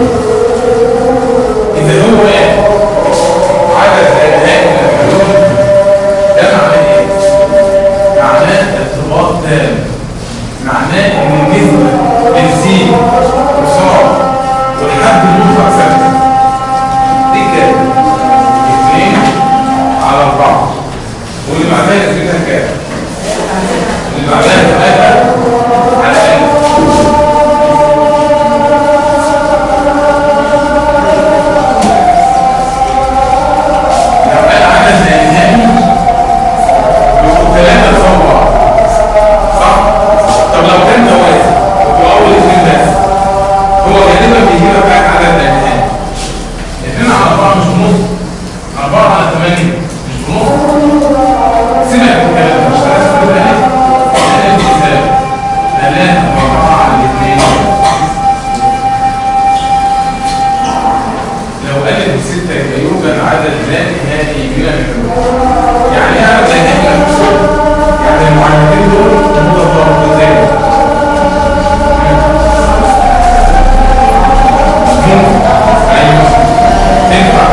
اذا هو ايه؟ عدد لا نهائي من الحلول ده معناه ايه؟ معناه ارتباط تام معناه ان النسبه بتزيد بسرعه والحد المطلق ثابت دي كام؟ اثنين على أربعة واللي بعدها يثبتها كام؟ اللي بعدها ثلاثة على ألف لو قال عدد لا نهائي يبقوا ثلاثة قصاد بعض صح؟ طب لو كان توازي يبقوا أول اثنين بس هو غالبا بيجيب لك عدد لا نهائي اثنين على أربعة مش بنص أربعة على ثمانية مش بنص سمع الكلام مش ثلاثة كده ايه؟ ثلاثة مثال ثلاثة وأربعة على الاثنين لو قلت بستة يبقى يوجد عدد لا نهائي من الحلول يعني ايه عدد لا نهائي من الحلول؟ يعني المعدلين دول متضاربتين ممكن ايوه تنفع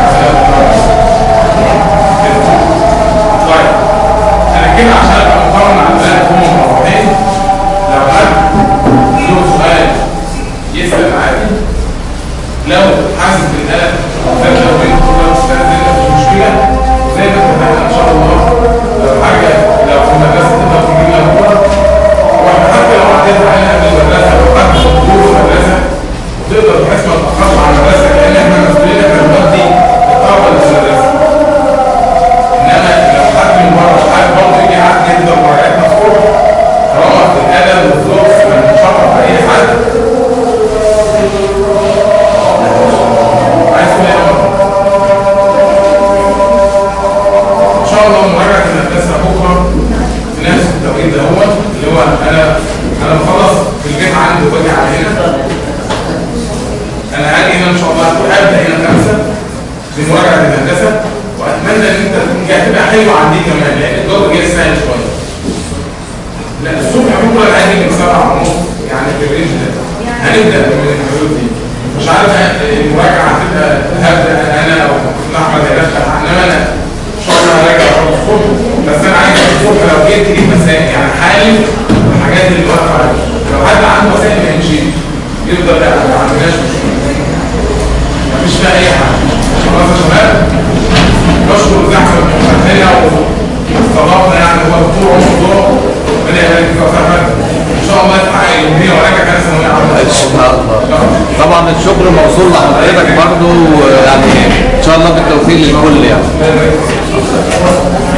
طيب انا كده عشان ابقى مقارن على ذلك هم مرتين لو حد له سؤال يسال عادي لو حاسس بالقلق ده لو بنت لو استاذنت مش مشكله زي ما اتفقنا ان شاء الله لو حاجه لو في المدرسه تقدر تجيب لها كوره واحنا حتى لو عديت علينا من المدرسه لو حد مطلوب في المدرسه حلو عن دي كمان لان الجو جاي سهل شويه لا الصبح بكره العادي من 7 ونص يعني في الرينج ده هنبدا من الحدود دي مش عارف المراجعه هتبقى هبدا انا او احمد هيدخل انما انا ان شاء الله هراجع برضه الصبح بس انا عايز الصبح لو جيت تجيب مسائل يعني حالف الحاجات اللي واقفه عليها لو حد عنده مسائل ما يمشي يفضل قاعد ما عندناش مشكله مفيش فيها اي حاجه خلاص يا شباب بشكر زحمه المتخيله واستضافنا يعني هو دكتور عمر دور ربنا يبارك فيك يا استاذ احمد ان شاء الله تحقق الامنيه وراجع كان ثانويه عامه
ان شاء الله طبعا الشكر موصول لحضرتك برضو يعني ان شاء الله بالتوفيق للكل يعني
الله يبارك فيك.